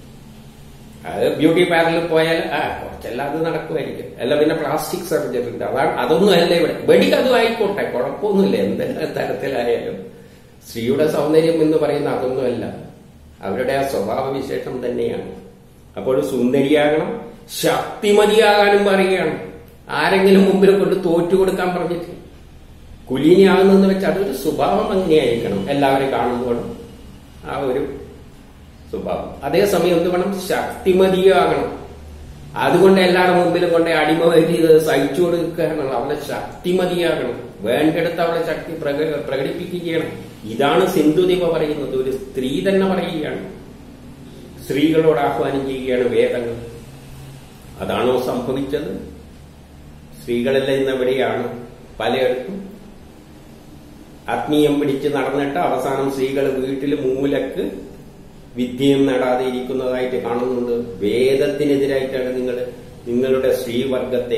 അത് ബ്യൂട്ടി പാർലറിൽ പോയാൽ ആ കുറച്ചെല്ലാം അത് നടക്കുമായിരിക്കും അല്ല പിന്നെ പ്ലാസ്റ്റിക് സർജറി ഉണ്ട് അതാണ് അതൊന്നും അല്ല ഇവിടെ വെടിക്ക് അതും ആയിക്കോട്ടെ കുഴപ്പമൊന്നുമില്ല എന്തെല്ലാം തരത്തിലായാലും സ്ത്രീയുടെ സൗന്ദര്യം എന്ന് പറയുന്ന അതൊന്നുമല്ല അവരുടെ ആ സ്വഭാവ വിശേഷം തന്നെയാണ് അപ്പോൾ സുന്ദരിയാകണം ശക്തിമതിയാകാനും പറയുകയാണ് ആരെങ്കിലും മുമ്പിൽ കൊണ്ട് തോറ്റു കൊടുക്കാൻ പറഞ്ഞിട്ട് കുലീനിയാകുന്നെന്ന് വെച്ചാൽ അതൊരു സ്വഭാവം അങ്ങനെയായിരിക്കണം എല്ലാവരും കാണുമ്പോഴും ആ ഒരു സ്വഭാവം അതേസമയം എന്ത് വേണം ശക്തിമതിയാകണം അതുകൊണ്ട് എല്ലാവരുടെ മുമ്പിലും കൊണ്ട് അടിമ വരുത്തി ഇത് സഹിച്ചു കൊടുക്കുകയാണല്ലോ അവളെ ശക്തിമതിയാകണം വേണ്ടെടുത്ത് അവളെ ശക്തി പ്രക- പ്രകടിപ്പിക്കുകയാണ് ഇതാണ് സിന്ധുദീപ പറയുന്നത് ഒരു സ്ത്രീ തന്നെ പറയുകയാണ് സ്ത്രീകളോട് ആഹ്വാനം ചെയ്യുകയാണ് വേദങ്ങൾ അതാണോ സംഭവിച്ചത് സ്ത്രീകളെല്ലാം ഇന്ന് എവിടെയാണ് പലയിടത്തും ആത്മീയം പിടിച്ച് നടന്നിട്ട് അവസാനം സ്ത്രീകൾ വീട്ടിൽ മൂലക്ക് വിദ്യയും നേടാതെ ഇരിക്കുന്നതായിട്ട് കാണുന്നുണ്ട് വേദത്തിനെതിരായിട്ടാണ് നിങ്ങൾ നിങ്ങളുടെ സ്ത്രീവർഗത്തെ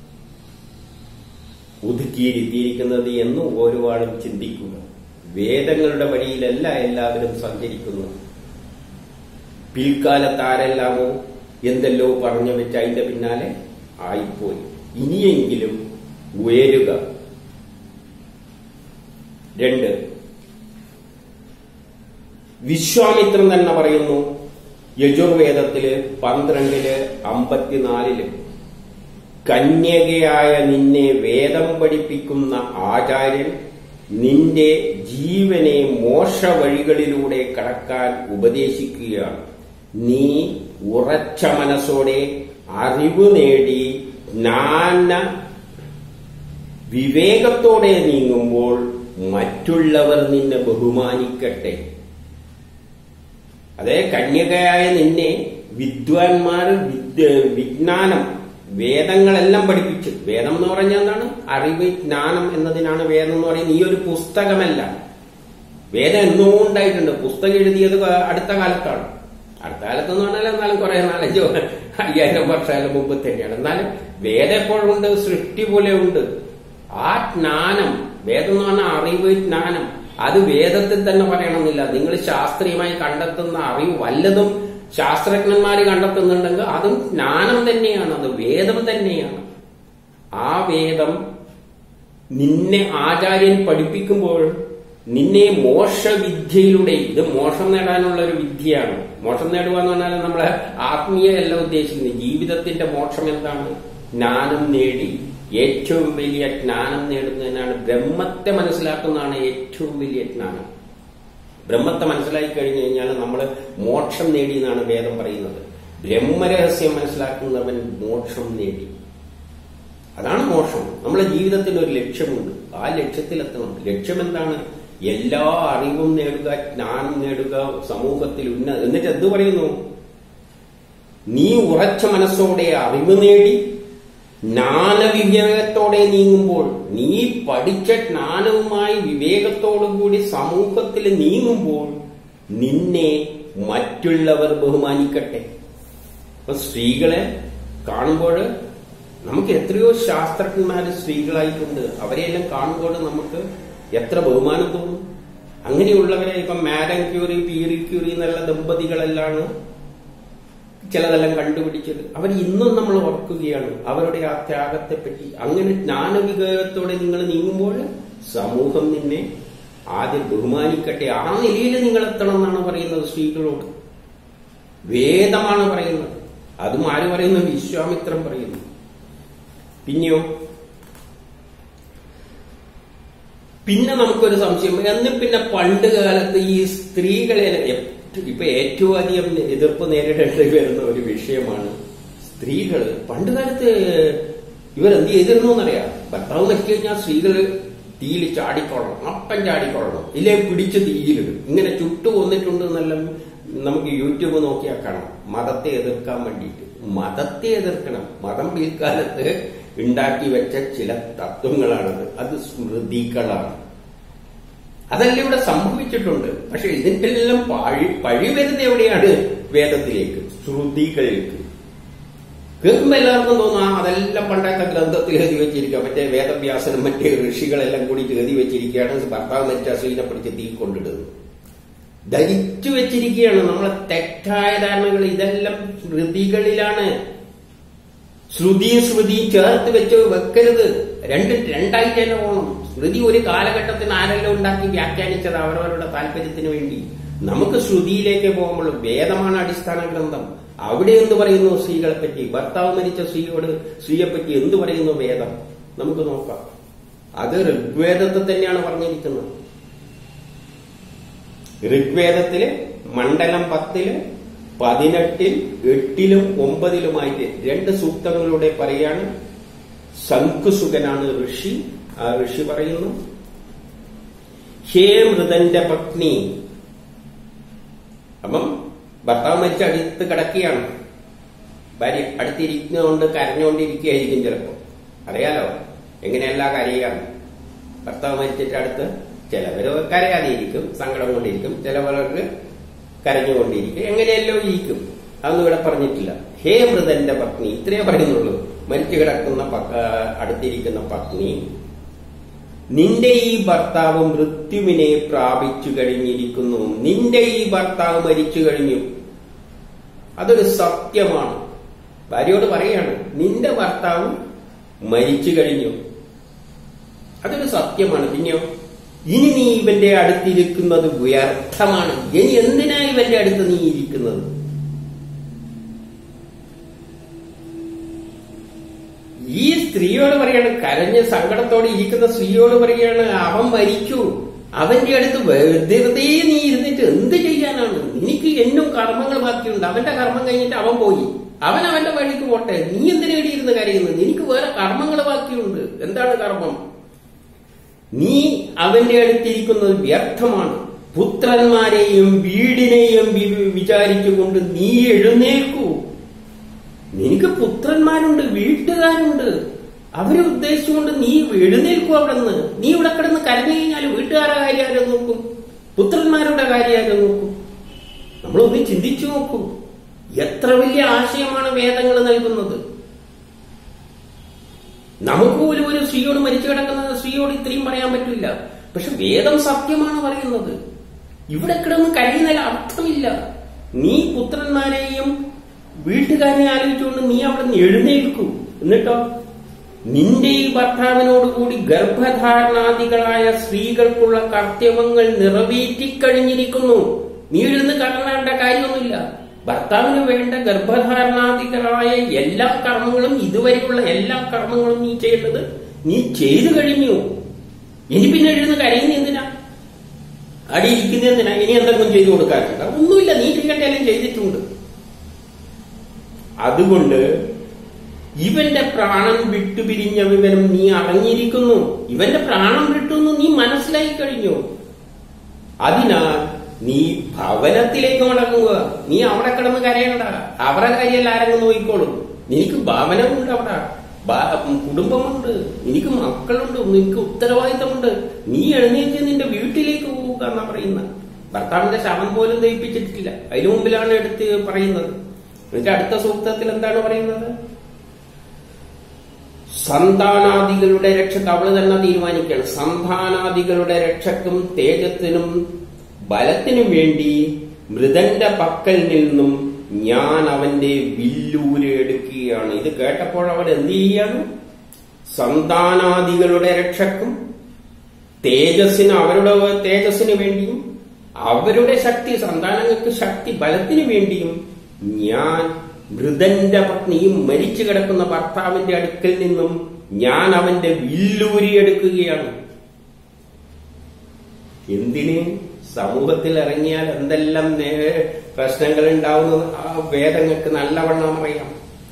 ഒതുക്കിയിരുത്തിയിരിക്കുന്നത് എന്ന് ഓരോവാളും ചിന്തിക്കുക വേദങ്ങളുടെ വഴിയിലല്ല എല്ലാവരും സഞ്ചരിക്കുന്നത് പിൽക്കാലത്ത് ആരെല്ലാമോ എന്തെല്ലോ പറഞ്ഞു വെച്ച് അതിന്റെ പിന്നാലെ ആയിപ്പോയി ഇനിയെങ്കിലും ഉയരുക രണ്ട് വിശ്വാമിത്രൻ തന്നെ പറയുന്നു യജുർവേദത്തില് പന്ത്രണ്ടില് അമ്പത്തിനാലില് കന്യകയായ നിന്നെ വേദം പഠിപ്പിക്കുന്ന ആചാര്യൻ നിന്റെ ജീവനെ മോശ വഴികളിലൂടെ കടക്കാൻ ഉപദേശിക്കുകയാണ് നീ ഉറച്ച മനസ്സോടെ അറിവ് നേടി ജ്ഞാന വിവേകത്തോടെ നീങ്ങുമ്പോൾ മറ്റുള്ളവർ നിന്നെ ബഹുമാനിക്കട്ടെ അതേ കന്യകയായ നിന്നെ വിദ്വാൻമാർ വിദ്യ വിജ്ഞാനം വേദങ്ങളെല്ലാം പഠിപ്പിച്ചു വേദം എന്ന് പറഞ്ഞാൽ എന്താണ് അറിവ് ജ്ഞാനം എന്നതിനാണ് വേദം എന്ന് പറയുന്നത് ഈ ഒരു പുസ്തകമല്ല വേദം എന്നോ ഉണ്ടായിട്ടുണ്ട് പുസ്തകം എഴുതിയത് അടുത്ത കാലത്താണ് അടുത്ത കാലത്ത് എന്ന് പറഞ്ഞാൽ എന്നാലും കുറെ നാലഞ്ചോ അയ്യായിരം വർഷമായാലും മുമ്പ് തന്നെയാണ് എന്നാലും വേദം എപ്പോഴും ഉണ്ട് സൃഷ്ടി പോലെ ഉണ്ട് ആ ജ്ഞാനം വേദം എന്ന് പറഞ്ഞാൽ അറിവ് ജ്ഞാനം അത് വേദത്തിൽ തന്നെ പറയണമെന്നില്ല നിങ്ങൾ ശാസ്ത്രീയമായി കണ്ടെത്തുന്ന അറിവ് വല്ലതും ശാസ്ത്രജ്ഞന്മാർ കണ്ടെത്തുന്നുണ്ടെങ്കിൽ അതും ജ്ഞാനം തന്നെയാണ് അത് വേദം തന്നെയാണ് ആ വേദം നിന്നെ ആചാര്യൻ പഠിപ്പിക്കുമ്പോൾ നിന്നെ മോശവിദ്യയിലൂടെ ഇത് മോഷം നേടാനുള്ള ഒരു വിദ്യയാണ് മോക്ഷം നേടുക എന്ന് പറഞ്ഞാൽ നമ്മളെ ആത്മീയല്ല ഉദ്ദേശിക്കുന്നത് ജീവിതത്തിന്റെ മോക്ഷം എന്താണ് ജ്ഞാനം നേടി ഏറ്റവും വലിയ ജ്ഞാനം നേടുന്നതിനാണ് ബ്രഹ്മത്തെ മനസ്സിലാക്കുന്നതാണ് ഏറ്റവും വലിയ ജ്ഞാനം ബ്രഹ്മത്തെ മനസ്സിലാക്കി കഴിഞ്ഞു കഴിഞ്ഞാൽ നമ്മൾ മോക്ഷം നേടി എന്നാണ് വേദം പറയുന്നത് ബ്രഹ്മരഹസ്യം മനസ്സിലാക്കുന്നവൻ മോക്ഷം നേടി അതാണ് മോക്ഷം നമ്മളെ ജീവിതത്തിന് ഒരു ലക്ഷ്യമുണ്ട് ആ ലക്ഷ്യത്തിലെത്തണം ലക്ഷ്യം എന്താണ് എല്ലാ അറിവും നേടുക ജ്ഞാനം നേടുക സമൂഹത്തിൽ ഉന്ന എന്നിട്ട് എന്ത് പറയുന്നു നീ ഉറച്ച മനസ്സോടെ അറിവ് നേടി ജ്ഞാനവിവേകത്തോടെ നീങ്ങുമ്പോൾ നീ പഠിച്ച ജ്ഞാനവുമായി വിവേകത്തോടും കൂടി സമൂഹത്തിൽ നീങ്ങുമ്പോൾ നിന്നെ മറ്റുള്ളവർ ബഹുമാനിക്കട്ടെ അപ്പൊ സ്ത്രീകളെ കാണുമ്പോൾ നമുക്ക് എത്രയോ ശാസ്ത്രജ്ഞന്മാര് സ്ത്രീകളായിട്ടുണ്ട് അവരെയെല്ലാം കാണുമ്പോൾ നമുക്ക് എത്ര ബഹുമാനം തോന്നും അങ്ങനെയുള്ളവരെ ഇപ്പൊ മാഡം ക്യൂറി പീറി ക്യൂറി എന്നുള്ള ദമ്പതികളെല്ലാം ചിലതെല്ലാം കണ്ടുപിടിച്ചത് അവർ ഇന്നും നമ്മൾ ഓർക്കുകയാണ് അവരുടെ ആ ത്യാഗത്തെ പറ്റി അങ്ങനെ ജ്ഞാനവിവേകത്തോടെ നിങ്ങൾ നീങ്ങുമ്പോൾ സമൂഹം നിന്നെ ആദ്യം ബഹുമാനിക്കട്ടെ ആ നിലയിൽ നിങ്ങൾ എത്തണം എന്നാണ് പറയുന്നത് സ്ത്രീകളോട് വേദമാണ് പറയുന്നത് അതും ആര് പറയുന്നു വിശ്വാമിത്രം പറയുന്നു പിന്നെയോ പിന്നെ നമുക്കൊരു സംശയം എന്ന് പിന്നെ പണ്ട് കാലത്ത് ഈ സ്ത്രീകളെ ഏറ്റ- ഇപ്പൊ ഏറ്റവും അധികം എതിർപ്പ് നേരിടേണ്ടി വരുന്ന ഒരു വിഷയമാണ് സ്ത്രീകൾ പണ്ട് കാലത്ത് ഇവരെന്ത് ചെയ്തിരുന്നു എന്നറിയാം ഭർത്താവ് മരിച്ചു കഴിഞ്ഞാൽ സ്ത്രീകൾ തീയിൽ ചാടിക്കൊള്ളണം അപ്പം ചാടിക്കൊള്ളണം ഇല്ലേ പിടിച്ച് തീയിലിടും ഇങ്ങനെ ചുട്ടു കൊന്നിട്ടുണ്ട് എന്നെല്ലാം നമുക്ക് യൂട്യൂബ് നോക്കിയാൽ കാണാം മതത്തെ എതിർക്കാൻ വേണ്ടിയിട്ട് മതത്തെ എതിർക്കണം മതം പിൽക്കാലത്ത് ഉണ്ടാക്കി വെച്ച ചില തത്വങ്ങളാണത് അത് സ്മൃതികളാണ് അതെല്ലാം ഇവിടെ സംഭവിച്ചിട്ടുണ്ട് പക്ഷെ ഇതിന്റെ എല്ലാം പഴി പഴി വരുന്നത് എവിടെയാണ് വേദത്തിലേക്ക് ശ്രുതികൾക്ക് കേൾക്കുമ്പോ എല്ലാവർക്കും തോന്നും ആ അതെല്ലാം പണ്ടത്തെ ഗ്രന്ഥത്തിൽ എഴുതി വെച്ചിരിക്കുക മറ്റേ വേദവ്യാസനും മറ്റേ ഋഷികളെല്ലാം കൂടി എഴുതി വെച്ചിരിക്കുകയാണ് ഭർത്താവ് മരിച്ച സ്ത്രീനെ പിടിച്ച് തീ കൊണ്ടിടുന്നത് ധരിച്ചു വെച്ചിരിക്കുകയാണ് നമ്മളെ തെറ്റായ ധാരണകൾ ഇതെല്ലാം ശ്രുതികളിലാണ് ശ്രുതിയും ശ്രുതിയും ചേർത്ത് വെച്ച് വെക്കരുത് രണ്ട് രണ്ടായിട്ട് തന്നെ പോകണം ശ്രുതി ഒരു കാലഘട്ടത്തിന് ആരെല്ലാം ഉണ്ടാക്കി വ്യാഖ്യാനിച്ചത് അവരവരുടെ താല്പര്യത്തിന് വേണ്ടി നമുക്ക് ശ്രുതിയിലേക്ക് പോകുമ്പോൾ വേദമാണ് അടിസ്ഥാന ഗ്രന്ഥം അവിടെ എന്ത് പറയുന്നു സ്ത്രീകളെ പറ്റി ഭർത്താവ് മരിച്ച സ്ത്രീയോട് സ്ത്രീയെ പറ്റി എന്ത് പറയുന്നു വേദം നമുക്ക് നോക്കാം അത് ഋഗ്വേദത്തെ തന്നെയാണ് പറഞ്ഞിരിക്കുന്നത് ഋഗ്വേദത്തില് മണ്ഡലം പത്തില് പതിനെട്ടിൽ എട്ടിലും ഒമ്പതിലുമായിട്ട് രണ്ട് സൂക്തങ്ങളിലൂടെ പറയാണ് ശംഖുസുഖനാണ് ഋഷി ആ ഋഷി പറയുന്നു ഹേ മൃതന്റെ പത്നി അപ്പം ഭർത്താവ് മരിച്ച അടുത്ത് കിടക്കുകയാണ് ഭാര്യ അടുത്തിരിക്കുന്നതുകൊണ്ട് കരഞ്ഞുകൊണ്ടിരിക്കുകയായിരിക്കും ചിലപ്പോ അറിയാലോ എങ്ങനെയല്ല കരയാണ് ഭർത്താവ് മരിച്ചിട്ട് അടുത്ത് ചിലവര് കരയാതെയിരിക്കും സങ്കടം കൊണ്ടിരിക്കും ചിലവർക്ക് കരഞ്ഞുകൊണ്ടിരിക്കും എങ്ങനെയല്ലോ ഇരിക്കും അതൊന്നും ഇവിടെ പറഞ്ഞിട്ടില്ല ഹേ മൃതന്റെ പത്നി ഇത്രയേ പറയുന്നുള്ളൂ മരിച്ചു കിടക്കുന്ന പ- ആ, അടുത്തിരിക്കുന്ന പത്നി നിന്റെ ഈ ഭർത്താവ് മൃത്യുവിനെ പ്രാപിച്ചു കഴിഞ്ഞിരിക്കുന്നു നിന്റെ ഈ ഭർത്താവ് മരിച്ചു കഴിഞ്ഞു അതൊരു സത്യമാണ് ഭാര്യയോട് പറയാണ് നിന്റെ ഭർത്താവ് മരിച്ചു കഴിഞ്ഞു അതൊരു സത്യമാണ് പിന്നെയോ ഇനി നീ ഇവന്റെ അടുത്തിരിക്കുന്നത് വ്യർത്ഥമാണ് ഇനി എന്തിനാ ഇവന്റെ അടുത്ത് നീ ഇരിക്കുന്നത് ഈ സ്ത്രീയോട് പറയാണ് കരഞ്ഞ് സങ്കടത്തോടെ ഇരിക്കുന്ന സ്ത്രീയോട് പറയാണ് അവൻ മരിച്ചു അവന്റെ അടുത്ത് വെറുതെ നീ ഇരുന്നിട്ട് എന്ത് ചെയ്യാനാണ് എനിക്ക് എന്നും കർമ്മങ്ങൾ ബാക്കിയുണ്ട് അവന്റെ കർമ്മം കഴിഞ്ഞിട്ട് അവൻ പോയി അവൻ അവന്റെ വഴിക്ക് പോട്ടെ നീ എന്തിനേടി ഇരുന്ന് കരയുന്നത് നിനക്ക് വേറെ കർമ്മങ്ങൾ ബാക്കിയുണ്ട് എന്താണ് കർമ്മം നീ അവന്റെ അടുത്തിരിക്കുന്നത് വ്യർത്ഥമാണ് പുത്രന്മാരെയും വീടിനെയും വി- വിചാരിച്ചുകൊണ്ട് നീ എഴുന്നേൽക്കൂ നിനക്ക് പുത്രന്മാരുണ്ട് വീട്ടുകാരുണ്ട് അവരെ ഉദ്ദേശിച്ചുകൊണ്ട് നീ എഴുന്നേൽക്കും അവിടെ നിന്ന് നീ ഇവിടെ കിടന്ന് കരഞ്ഞു കഴിഞ്ഞാൽ വീട്ടുകാരുടെ കാര്യം ആരും നോക്കും പുത്രന്മാരുടെ കാര്യം ആരും നോക്കും നമ്മളൊന്ന് ചിന്തിച്ചു നോക്കൂ എത്ര വലിയ ആശയമാണ് വേദങ്ങൾ നൽകുന്നത് നമുക്ക് പോലും ഒരു സ്ത്രീയോട് മരിച്ചു കിടക്കുന്ന സ്ത്രീയോട് ഇത്രയും പറയാൻ പറ്റില്ല പക്ഷെ വേദം സത്യമാണ് പറയുന്നത് ഇവിടെ കിടന്ന് കഴിയുന്നതിൽ അർത്ഥമില്ല നീ പുത്രന്മാരെയും വീട്ടുകാരെ ആലോചിച്ചുകൊണ്ട് നീ അവിടെ നിന്ന് എഴുന്നേൽക്കൂ എന്നിട്ടോ നിന്റെ ഈ ഭർത്താവിനോട് കൂടി ഗർഭധാരണാദികളായ സ്ത്രീകൾക്കുള്ള കർത്തവ്യങ്ങൾ നിറവേറ്റിക്കഴിഞ്ഞിരിക്കുന്നു നീ ഇരുന്ന് കാണേണ്ട കാര്യമൊന്നുമില്ല ഭർത്താവിന് വേണ്ട ഗർഭധാരണാദികളായ എല്ലാ കർമ്മങ്ങളും ഇതുവരെയുള്ള എല്ലാ കർമ്മങ്ങളും നീ ചെയ്യേണ്ടത് നീ ചെയ്തു കഴിഞ്ഞു ഇനി പിന്നെ എഴുന്ന് കരയുന്ന എന്തിനാ അടിയിരിക്കുന്ന എന്തിനാ ഇനി എന്തെങ്കിലും ചെയ്തു കൊടുക്കാനുണ്ട് ഒന്നുമില്ല നീ ചെയ്യേണ്ട എല്ലാം ചെയ്തിട്ടുണ്ട് അതുകൊണ്ട് ഇവന്റെ പ്രാണൻ വിട്ടുപിരിഞ്ഞ വിവരം നീ അറിഞ്ഞിരിക്കുന്നു ഇവന്റെ പ്രാണൻ വിട്ടുന്ന് നീ മനസ്സിലായി കഴിഞ്ഞു അതിനാൽ നീ ഭവനത്തിലേക്ക് മടങ്ങുക നീ അവിടെ കിടന്ന് കരയണ്ട അവരുടെ കാര്യമല്ല ആരെങ്കിലും നോക്കിക്കോളും നിനക്ക് ഭവനമുണ്ട് അവിടെ ബ- കുടുംബമുണ്ട് എനിക്ക് മക്കളുണ്ട് നിനക്ക് ഉത്തരവാദിത്തമുണ്ട് നീ എഴുന്നേറ്റ് നിന്റെ വീട്ടിലേക്ക് പോവുക എന്നാ പറയുന്ന ഭർത്താവിന്റെ ശവം പോലും ദഹിപ്പിച്ചിട്ടില്ല അതിനു മുമ്പിലാണ് എടുത്ത് പറയുന്നത് എന്നിട്ട് അടുത്ത സൂക്തത്തിൽ എന്താണ് പറയുന്നത് സന്താനാദികളുടെ രക്ഷക്ക് അവള് തന്നെ തീരുമാനിക്കുകയാണ് സന്താനാദികളുടെ രക്ഷക്കും തേജത്തിനും ബലത്തിനും വേണ്ടി മൃതന്റെ പക്കൽ നിന്നും ഞാൻ അവന്റെ വില്ലൂര് എടുക്കുകയാണ് ഇത് കേട്ടപ്പോൾ അവൻ എന്ത് ചെയ്യാണ് സന്താനാദികളുടെ രക്ഷക്കും തേജസ്സിന് അവരുടെ തേജസ്സിന് വേണ്ടിയും അവരുടെ ശക്തി സന്താനങ്ങൾക്ക് ശക്തി ബലത്തിന് വേണ്ടിയും ഞാൻ മൃതന്റെ പത്നിയും മരിച്ചു കിടക്കുന്ന ഭർത്താവിന്റെ അടുക്കൽ നിന്നും ഞാൻ അവന്റെ വില്ലൂരി എടുക്കുകയാണ് എന്തിന് സമൂഹത്തിൽ ഇറങ്ങിയാൽ എന്തെല്ലാം നേ- പ്രശ്നങ്ങൾ ഉണ്ടാവുന്നത് ആ വേദങ്ങൾക്ക് നല്ലവണ്ണം അറിയാം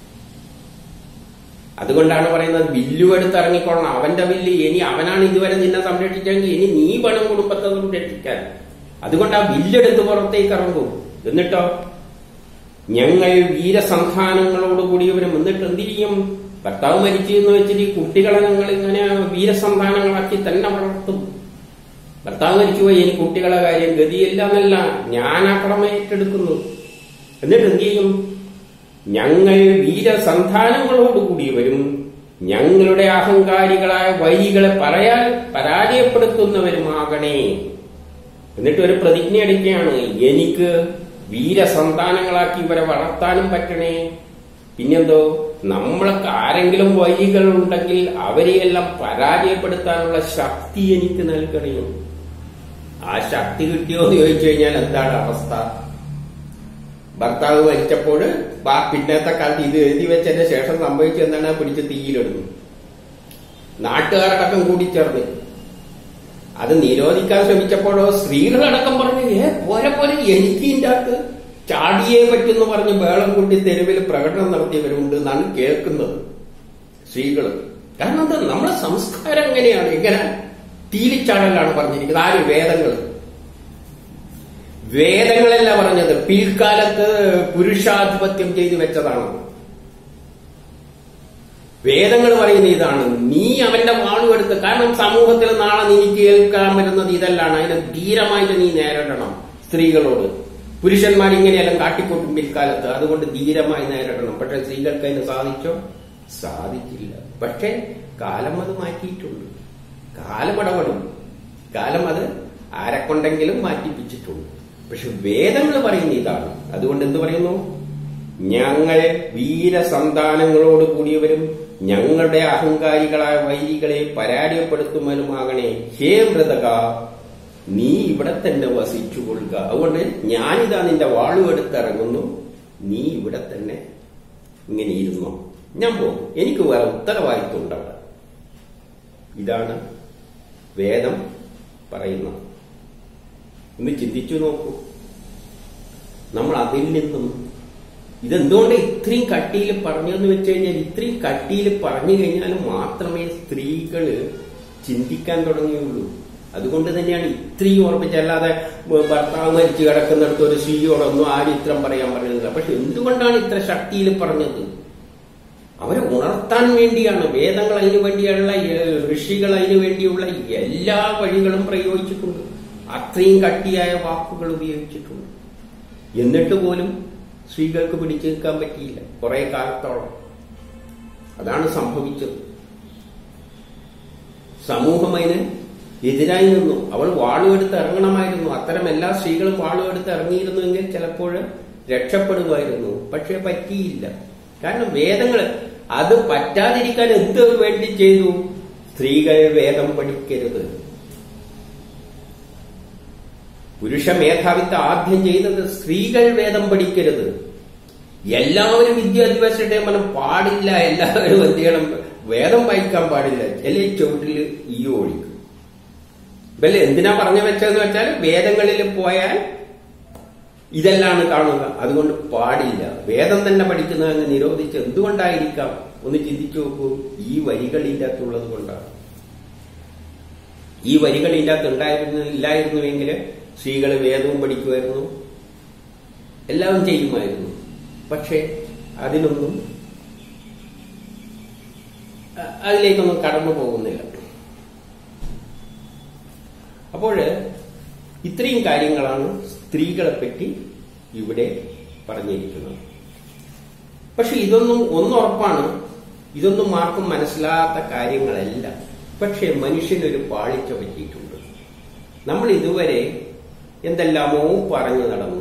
അതുകൊണ്ടാണ് പറയുന്നത് വില്ലു എടുത്ത് ഇറങ്ങിക്കൊള്ളണം അവന്റെ വില്ല് ഇനി അവനാണ് ഇതുവരെ നിന്നെ സംരക്ഷിച്ചെങ്കിൽ ഇനി നീ വേണം കുടുംബത്തെ സംരക്ഷിക്കാൻ അതുകൊണ്ട് ആ വില്ലെടുത്ത് പുറത്തേക്ക് ഇറങ്ങും എന്നിട്ടോ ഞങ്ങൾ വീരസന്താനങ്ങളോടുകൂടിയവരും എന്നിട്ട് എന്ത് ചെയ്യും ഭർത്താവ് മരിച്ചു എന്ന് വെച്ചിട്ട് ഈ കുട്ടികളെ ഞങ്ങൾ ഇങ്ങനെ വീരസന്താനങ്ങളാക്കി തന്നെ വളർത്തും ഭർത്താവ് മരിച്ചുപോയി ഇനി കുട്ടികളെ കാര്യം ഗതിയില്ല എന്നല്ല ഞാൻ ആ കടമ ഏറ്റെടുക്കുന്നു എന്നിട്ട് എന്ത് ചെയ്യും ഞങ്ങൾ വീരസന്താനങ്ങളോടുകൂടിയവരും ഞങ്ങളുടെ അഹങ്കാരികളായ വൈരികളെ പറയാൻ പരാജയപ്പെടുത്തുന്നവരുമാകണേ എന്നിട്ട് ഒരു പ്രതിജ്ഞ എടുക്കുകയാണ് എനിക്ക് വീരസന്താനങ്ങളാക്കി ഇവരെ വളർത്താനും പറ്റണേ പിന്നെന്തോ നമ്മൾക്ക് ആരെങ്കിലും വൈരികൾ ഉണ്ടെങ്കിൽ അവരെയെല്ലാം പരാജയപ്പെടുത്താനുള്ള ശക്തി എനിക്ക് നൽകണേ ആ ശക്തി കിട്ടിയോ എന്ന് ചോദിച്ചു കഴിഞ്ഞാൽ എന്താണ് അവസ്ഥ ഭർത്താവ് മരിച്ചപ്പോൾ ബാ പിന്നത്തെ കാലത്ത് ഇത് എഴുതി വെച്ചതിന് ശേഷം സംഭവിച്ചത് എന്താണ് പിടിച്ച് തീയിലിടുന്നു നാട്ടുകാരടക്കം കൂടിച്ചേർന്ന് അത് നിരോധിക്കാൻ ശ്രമിച്ചപ്പോഴോ സ്ത്രീകളടക്കം പറഞ്ഞു ഏ പോലെ പോലെ എനിക്ക് ഇതിന്റെ അകത്ത് ചാടിയേ പറ്റുമെന്ന് പറഞ്ഞ് വേളം കൂട്ടി തെരുവിൽ പ്രകടനം നടത്തിയവരുണ്ട് എന്നാണ് കേൾക്കുന്നത് സ്ത്രീകൾ കാരണം എന്താ നമ്മളെ സംസ്കാരം എങ്ങനെയാണ് ഇങ്ങനെ തീലിച്ചാടലാണ് പറഞ്ഞിരിക്കുന്നത് ആര് വേദങ്ങൾ വേദങ്ങളല്ല പറഞ്ഞത് പിൽക്കാലത്ത് പുരുഷാധിപത്യം ചെയ്തു വെച്ചതാണ് വേദങ്ങൾ പറയുന്ന ഇതാണ് നീ അവന്റെ വാളുമെടുത്ത് കാരണം സമൂഹത്തിൽ നാളെ നീ കേൾക്കാൻ വരുന്നത് ഇതല്ലാണ് അതിനെ ധീരമായിട്ട് നീ നേരിടണം സ്ത്രീകളോട് പുരുഷന്മാർ ഇങ്ങനെയെല്ലാം കാട്ടിക്കൂട്ടും പിൽക്കാലത്ത് അതുകൊണ്ട് ധീരമായി നേരിടണം പക്ഷെ സ്ത്രീകൾക്ക് അതിന് സാധിച്ചോ സാധിച്ചില്ല പക്ഷെ കാലം അത് മാറ്റിയിട്ടുണ്ട് കാലം ഇടപെടും കാലം അത് ആരെക്കൊണ്ടെങ്കിലും മാറ്റിപ്പിച്ചിട്ടുണ്ട് പക്ഷെ വേദങ്ങൾ പറയുന്ന ഇതാണ് അതുകൊണ്ട് എന്ത് പറയുന്നു ഞങ്ങൾ വീരസന്താനങ്ങളോട് കൂടിയവരും ഞങ്ങളുടെ അഹങ്കാരികളായ വൈരികളെ പരാജയപ്പെടുത്തുവാനുമാകണേ ഹേ മൃതക നീ ഇവിടെ തന്നെ വസിച്ചു കൊള്ളുക അതുകൊണ്ട് ഞാനിതാ നിന്റെ വാളുവെടുത്തിറങ്ങുന്നു നീ ഇവിടെ തന്നെ ഇങ്ങനെ ഇരുന്നോ ഞാൻ പോകും എനിക്ക് വേറെ ഉത്തരവാദിത്വം ഉണ്ട് അവിടെ ഇതാണ് വേദം പറയുന്നത് ഒന്ന് ചിന്തിച്ചു നോക്കൂ നമ്മൾ അതിൽ നിന്നും ഇതെന്തുകൊണ്ട് ഇത്രയും കട്ടിയിൽ പറഞ്ഞെന്ന് വെച്ച് കഴിഞ്ഞാൽ ഇത്രയും കട്ടിയിൽ പറഞ്ഞു കഴിഞ്ഞാൽ മാത്രമേ സ്ത്രീകള് ചിന്തിക്കാൻ തുടങ്ങിയുള്ളൂ അതുകൊണ്ട് തന്നെയാണ് ഇത്രയും ഓർമ്മിച്ചല്ലാതെ ഭർത്താവ് മരിച്ചു കിടക്കുന്നിടത്ത് ഒരു സ്ത്രീയോടൊന്നും ആരും ഇത്രം പറയാൻ പറയുന്നില്ല പക്ഷെ എന്തുകൊണ്ടാണ് ഇത്ര ശക്തിയിൽ പറഞ്ഞത് അവരെ ഉണർത്താൻ വേണ്ടിയാണ് വേദങ്ങൾ അതിനു വേണ്ടിയുള്ള ഏഹ്, ഋഷികൾ അതിനു വേണ്ടിയുള്ള എല്ലാ വഴികളും പ്രയോഗിച്ചിട്ടുണ്ട് അത്രയും കട്ടിയായ വാക്കുകൾ ഉപയോഗിച്ചിട്ടുണ്ട് എന്നിട്ട് പോലും സ്ത്രീകൾക്ക് പിടിച്ചു നിൽക്കാൻ പറ്റിയില്ല കുറെ കാലത്തോളം അതാണ് സംഭവിച്ചത് സമൂഹം അതിന് എതിരായി നിന്നു അവൾ വാളുമെടുത്ത് ഇറങ്ങണമായിരുന്നു അത്തരം എല്ലാ സ്ത്രീകളും വാളുമെടുത്ത് ഇറങ്ങിയിരുന്നുവെങ്കിൽ ചിലപ്പോൾ രക്ഷപ്പെടുമായിരുന്നു പക്ഷെ പറ്റിയില്ല കാരണം വേദങ്ങൾ അത് പറ്റാതിരിക്കാൻ എന്ത് വേണ്ടി ചെയ്തു സ്ത്രീകൾ വേദം പഠിക്കരുത് പുരുഷ മേധാവിത്വം ആദ്യം ചെയ്തത് സ്ത്രീകൾ വേദം പഠിക്കരുത് എല്ലാവരും വിദ്യാഭ്യാസത്തെ మనం പാടില്ല എല്ലാവരും എന്ത് ചെയ്യണം വേദം വായിക്കാൻ പാടില്ല ചില ചുവട്ടിൽ ഈ ഒഴിക്കും ഇവല് എന്തിനാ പറഞ്ഞു വെച്ചതെന്ന് വെച്ചാൽ വേദങ്ങളിൽ പോയാൽ ഇതെല്ലാം കാണുക അതുകൊണ്ട് പാടില്ല വേദം തന്നെ പഠിക്കുന്നതെന്ന് നിരോധിച്ച് എന്തുകൊണ്ടായിരിക്കാം ഒന്ന് ചിന്തിച്ചു നോക്കൂ ഈ വരികൾ ഇതിൻ്റെ അകത്തുള്ളത് കൊണ്ടാണ് ഈ വരികൾ ഇതിൻ്റെ അകത്ത് ഉണ്ടായിരുന്നു ഇല്ലായിരുന്നുവെങ്കിൽ സ്ത്രീകൾ വേദവും പഠിക്കുമായിരുന്നു എല്ലാം ചെയ്യുമായിരുന്നു പക്ഷെ അതിനൊന്നും അ- അതിലേക്കൊന്നും കടന്നു പോകുന്നില്ല അപ്പോൾ ഇത്രയും കാര്യങ്ങളാണ് സ്ത്രീകളെ പറ്റി ഇവിടെ പറഞ്ഞിരിക്കുന്നത് പക്ഷെ ഇതൊന്നും ഒന്നുറപ്പാണ് ഇതൊന്നും ആർക്കും മനസ്സിലാത്ത കാര്യങ്ങളല്ല പക്ഷെ മനുഷ്യനൊരു പാളിച്ച പറ്റിയിട്ടുണ്ട് നമ്മൾ ഇതുവരെ എന്തെല്ലാമോ പറഞ്ഞു നടന്നു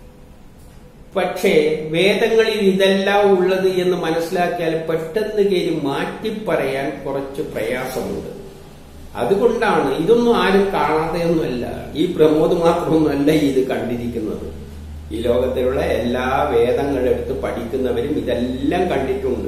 പക്ഷേ വേദങ്ങളിൽ ഇതെല്ലാം ഉള്ളത് എന്ന് മനസ്സിലാക്കിയാൽ പെട്ടെന്ന് കയറി മാറ്റി പറയാൻ കുറച്ച് പ്രയാസമുണ്ട് അതുകൊണ്ടാണ് ഇതൊന്നും ആരും കാണാതെയൊന്നുമല്ല ഈ പ്രമോദ് മാത്രമൊന്നുമല്ല ഇത് കണ്ടിരിക്കുന്നത് ഈ ലോകത്തിലുള്ള എല്ലാ വേദങ്ങളെടുത്ത് പഠിക്കുന്നവരും ഇതെല്ലാം കണ്ടിട്ടുണ്ട്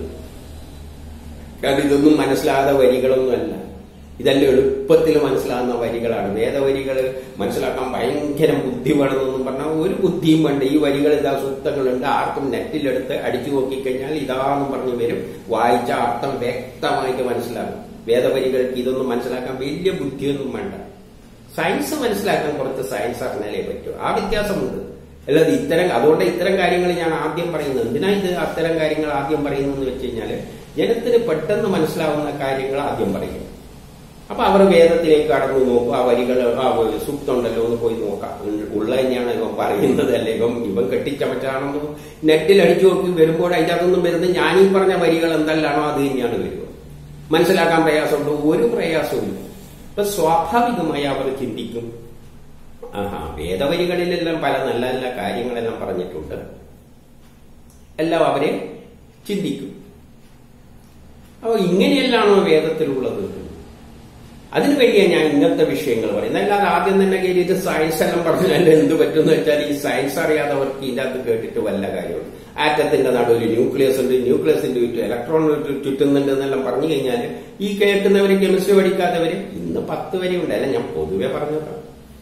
കാരണം ഇതൊന്നും മനസ്സിലാകാത്ത വരികളൊന്നുമല്ല ഇതെല്ലാം എളുപ്പത്തിൽ മനസ്സിലാകുന്ന വരികളാണ് വേദവരികൾ മനസ്സിലാക്കാൻ ഭയങ്കര ബുദ്ധി വേണമെന്നൊന്നും പറഞ്ഞാൽ ഒരു ബുദ്ധിയും വേണ്ട ഈ വരികൾ ഇതാ സൂക്തങ്ങളുണ്ട് ആർക്കും നെറ്റിലെടുത്ത് അടിച്ചു നോക്കിക്കഴിഞ്ഞാൽ ഇതാന്ന് പറഞ്ഞു വരും വായിച്ച അർത്ഥം വ്യക്തമായിട്ട് മനസ്സിലാകും വേദവരികൾക്ക് ഇതൊന്നും മനസ്സിലാക്കാൻ വലിയ ബുദ്ധിയൊന്നും വേണ്ട സയൻസ് മനസ്സിലാക്കാൻ കുറച്ച് സയൻസ് അറിഞ്ഞാലേ പറ്റൂ ആ വ്യത്യാസമുണ്ട് അല്ലാതെ ഇത്തരം അതുകൊണ്ട് ഇത്തരം കാര്യങ്ങൾ ഞാൻ ആദ്യം പറയുന്നത് എന്തിനാ ഇത് അത്തരം കാര്യങ്ങൾ ആദ്യം പറയുന്നതെന്ന് വെച്ച് കഴിഞ്ഞാല് ജനത്തിന് പെട്ടെന്ന് മനസ്സിലാവുന്ന കാര്യങ്ങൾ ആദ്യം പറയും അപ്പൊ അവർ വേദത്തിലേക്ക് കടന്നു നോക്കും ആ വരികൾ ആ സൂക്തമുണ്ടല്ലോ ഒന്ന് പോയി നോക്കാം ഉള്ള തന്നെയാണ് ഇവൻ പറയുന്നത് അല്ലേ ഇവൻ ഇവൻ കെട്ടിച്ചമറ്റാണെന്ന് നെറ്റിൽ അടിച്ചു നോക്കി വരുമ്പോൾ അതിന്റെ അതൊന്നും വരുന്നത് ഞാനീ പറഞ്ഞ വരികൾ എന്തെല്ലാണോ അത് തന്നെയാണ് വരിക മനസ്സിലാക്കാൻ പ്രയാസമുണ്ട് ഒരു പ്രയാസവും അപ്പൊ സ്വാഭാവികമായി അവർ ചിന്തിക്കും ആഹാ വേദവരികളിലെല്ലാം പല നല്ല നല്ല കാര്യങ്ങളെല്ലാം പറഞ്ഞിട്ടുണ്ട് എല്ലാം അവരെ ചിന്തിക്കും അപ്പോൾ ഇങ്ങനെയല്ലാണോ വേദത്തിലുള്ളത് അതിനു വേണ്ടിയാണ് ഞാൻ ഇങ്ങനത്തെ വിഷയങ്ങൾ പറയുന്നത് അല്ലാതെ ആദ്യം തന്നെ കയറിയിട്ട് സയൻസ് എല്ലാം പറഞ്ഞാൽ എന്ത് പറ്റുമെന്ന് വെച്ചാൽ ഈ സയൻസ് അറിയാത്തവർക്ക് ഇതിന്റെ അകത്ത് കേട്ടിട്ട് വല്ല കാര്യമുണ്ട് ആറ്റത്തിന്റെ നടുവിൽ ന്യൂക്ലിയസ് ഉണ്ട് ന്യൂക്ലിയസിന്റെ ചുറ്റും ഇലക്ട്രോൺ ചുറ്റുന്നുണ്ട് എന്നെല്ലാം പറഞ്ഞു കഴിഞ്ഞാൽ ഈ കേൾക്കുന്നവര് കെമിസ്ട്രി പഠിക്കാത്തവര് ഇന്ന് പത്ത് വരെ ഉണ്ട് അല്ല ഞാൻ പൊതുവെ പറഞ്ഞതാണ്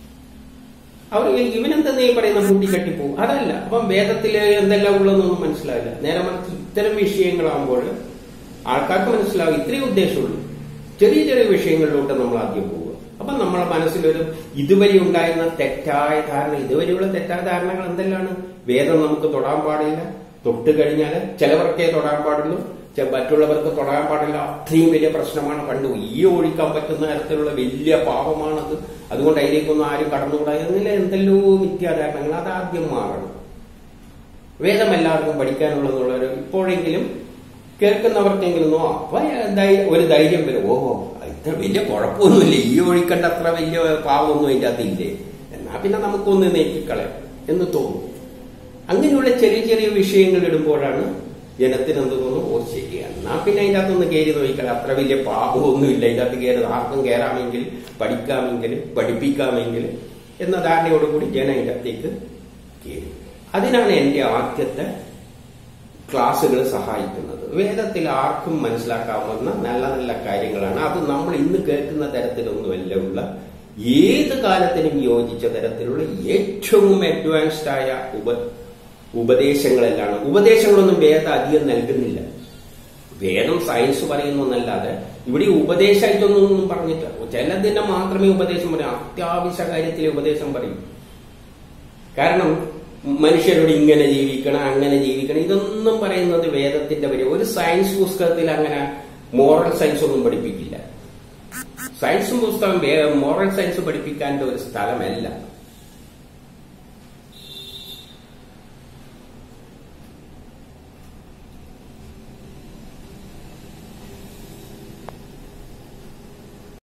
അവർ ഇവനെന്താ നീ പറയുന്ന കൂട്ടിക്കെട്ടിപ്പോവും അതല്ല അപ്പം വേദത്തില് എന്തെല്ലാം ഉള്ളതെന്നൊന്നും മനസ്സിലാവില്ല നേരെ മറിച്ച് ഇത്തരം വിഷയങ്ങളാകുമ്പോൾ ആൾക്കാർക്ക് മനസ്സിലാവും ഇത്രയും ഉദ്ദേശമുള്ളൂ ചെറിയ ചെറിയ വിഷയങ്ങളിലോട്ട് നമ്മൾ ആദ്യം പോവുക അപ്പൊ നമ്മളെ മനസ്സിലൊരു ഇതുവരെ ഉണ്ടായിരുന്ന തെറ്റായ ധാരണ ഇതുവരെയുള്ള തെറ്റായ ധാരണകൾ എന്തെല്ലാണ് വേദം നമുക്ക് തൊടാൻ പാടില്ല തൊട്ട് കഴിഞ്ഞാൽ ചിലവർക്കേ തൊടാൻ പാടുള്ളൂ മറ്റുള്ളവർക്ക് തൊടാൻ പാടില്ല അത്രയും വലിയ പ്രശ്നമാണ് പണ്ട് ഈ ഒഴിക്കാൻ പറ്റുന്ന തരത്തിലുള്ള വലിയ പാപമാണത് അതുകൊണ്ട് അതിലേക്കൊന്നും ആരും കടന്നുകൂടാ എന്നില്ല എന്തെല്ലോ മിഥ്യാധാരണങ്ങൾ അതാദ്യം മാറണം വേദം എല്ലാവർക്കും പഠിക്കാനുള്ളതെന്നുള്ളവർ ഇപ്പോഴെങ്കിലും കേൾക്കുന്നവർക്കെങ്കിലും അപ്പൊ ഒരു ധൈര്യം വരും ഓഹോ ഇത്ര വലിയ കുഴപ്പമൊന്നുമില്ല ഈ ഒഴിക്കേണ്ട അത്ര വലിയ പാവമൊന്നും അതിൻ്റെ അകത്തില്ലേ എന്നാ പിന്നെ നമുക്കൊന്ന് നീക്കിക്കളയാം എന്ന് തോന്നും അങ്ങനെയുള്ള ചെറിയ ചെറിയ വിഷയങ്ങൾ ഇടുമ്പോഴാണ് ജനത്തിന് എന്ത് തോന്നുന്നു ഓ ശരി എന്നാ പിന്നെ അതിൻ്റെ അകത്തൊന്ന് കയറി നോക്കിക്കളെ അത്ര വലിയ പാപമൊന്നുമില്ല ഇതിൻ്റെ അകത്ത് കയറി ആർക്കും കയറാമെങ്കിൽ പഠിക്കാമെങ്കിൽ പഠിപ്പിക്കാമെങ്കിൽ എന്ന ധാരണയോടുകൂടി ജനം അതിൻ്റെ അകത്തേക്ക് കയറി അതിനാണ് എൻ്റെ ആദ്യത്തെ ക്ലാസ്സുകൾ സഹായിക്കുന്നത് വേദത്തിൽ ആർക്കും മനസ്സിലാക്കാവുന്ന നല്ല നല്ല കാര്യങ്ങളാണ് അത് നമ്മൾ ഇന്ന് കേൾക്കുന്ന തരത്തിലൊന്നുമല്ല ഉള്ള ഏത് കാലത്തിനും യോജിച്ച തരത്തിലുള്ള ഏറ്റവും അഡ്വാൻസ്ഡ് ആയ ഉപ ഉപദേശങ്ങളെല്ലാം ഉപദേശങ്ങളൊന്നും വേദ അധികം നൽകുന്നില്ല വേദം സയൻസ് പറയുന്നൊന്നല്ലാതെ ഇവിടെ ഉപദേശമായിട്ടൊന്നും പറഞ്ഞിട്ട് ചിലതിനെ മാത്രമേ ഉപദേശം പറയൂ അത്യാവശ്യ കാര്യത്തിൽ ഉപദേശം പറയും കാരണം മനുഷ്യരോട് ഇങ്ങനെ ജീവിക്കണം അങ്ങനെ ജീവിക്കണം ഇതൊന്നും പറയുന്നത് വേദത്തിന്റെ വരെ ഒരു സയൻസ് പുസ്തകത്തിൽ അങ്ങനെ മോറൽ സയൻസ് ഒന്നും പഠിപ്പിക്കില്ല സയൻസ് പുസ്തകം മോറൽ സയൻസ് പഠിപ്പിക്കാൻ്റെ ഒരു സ്ഥലമല്ല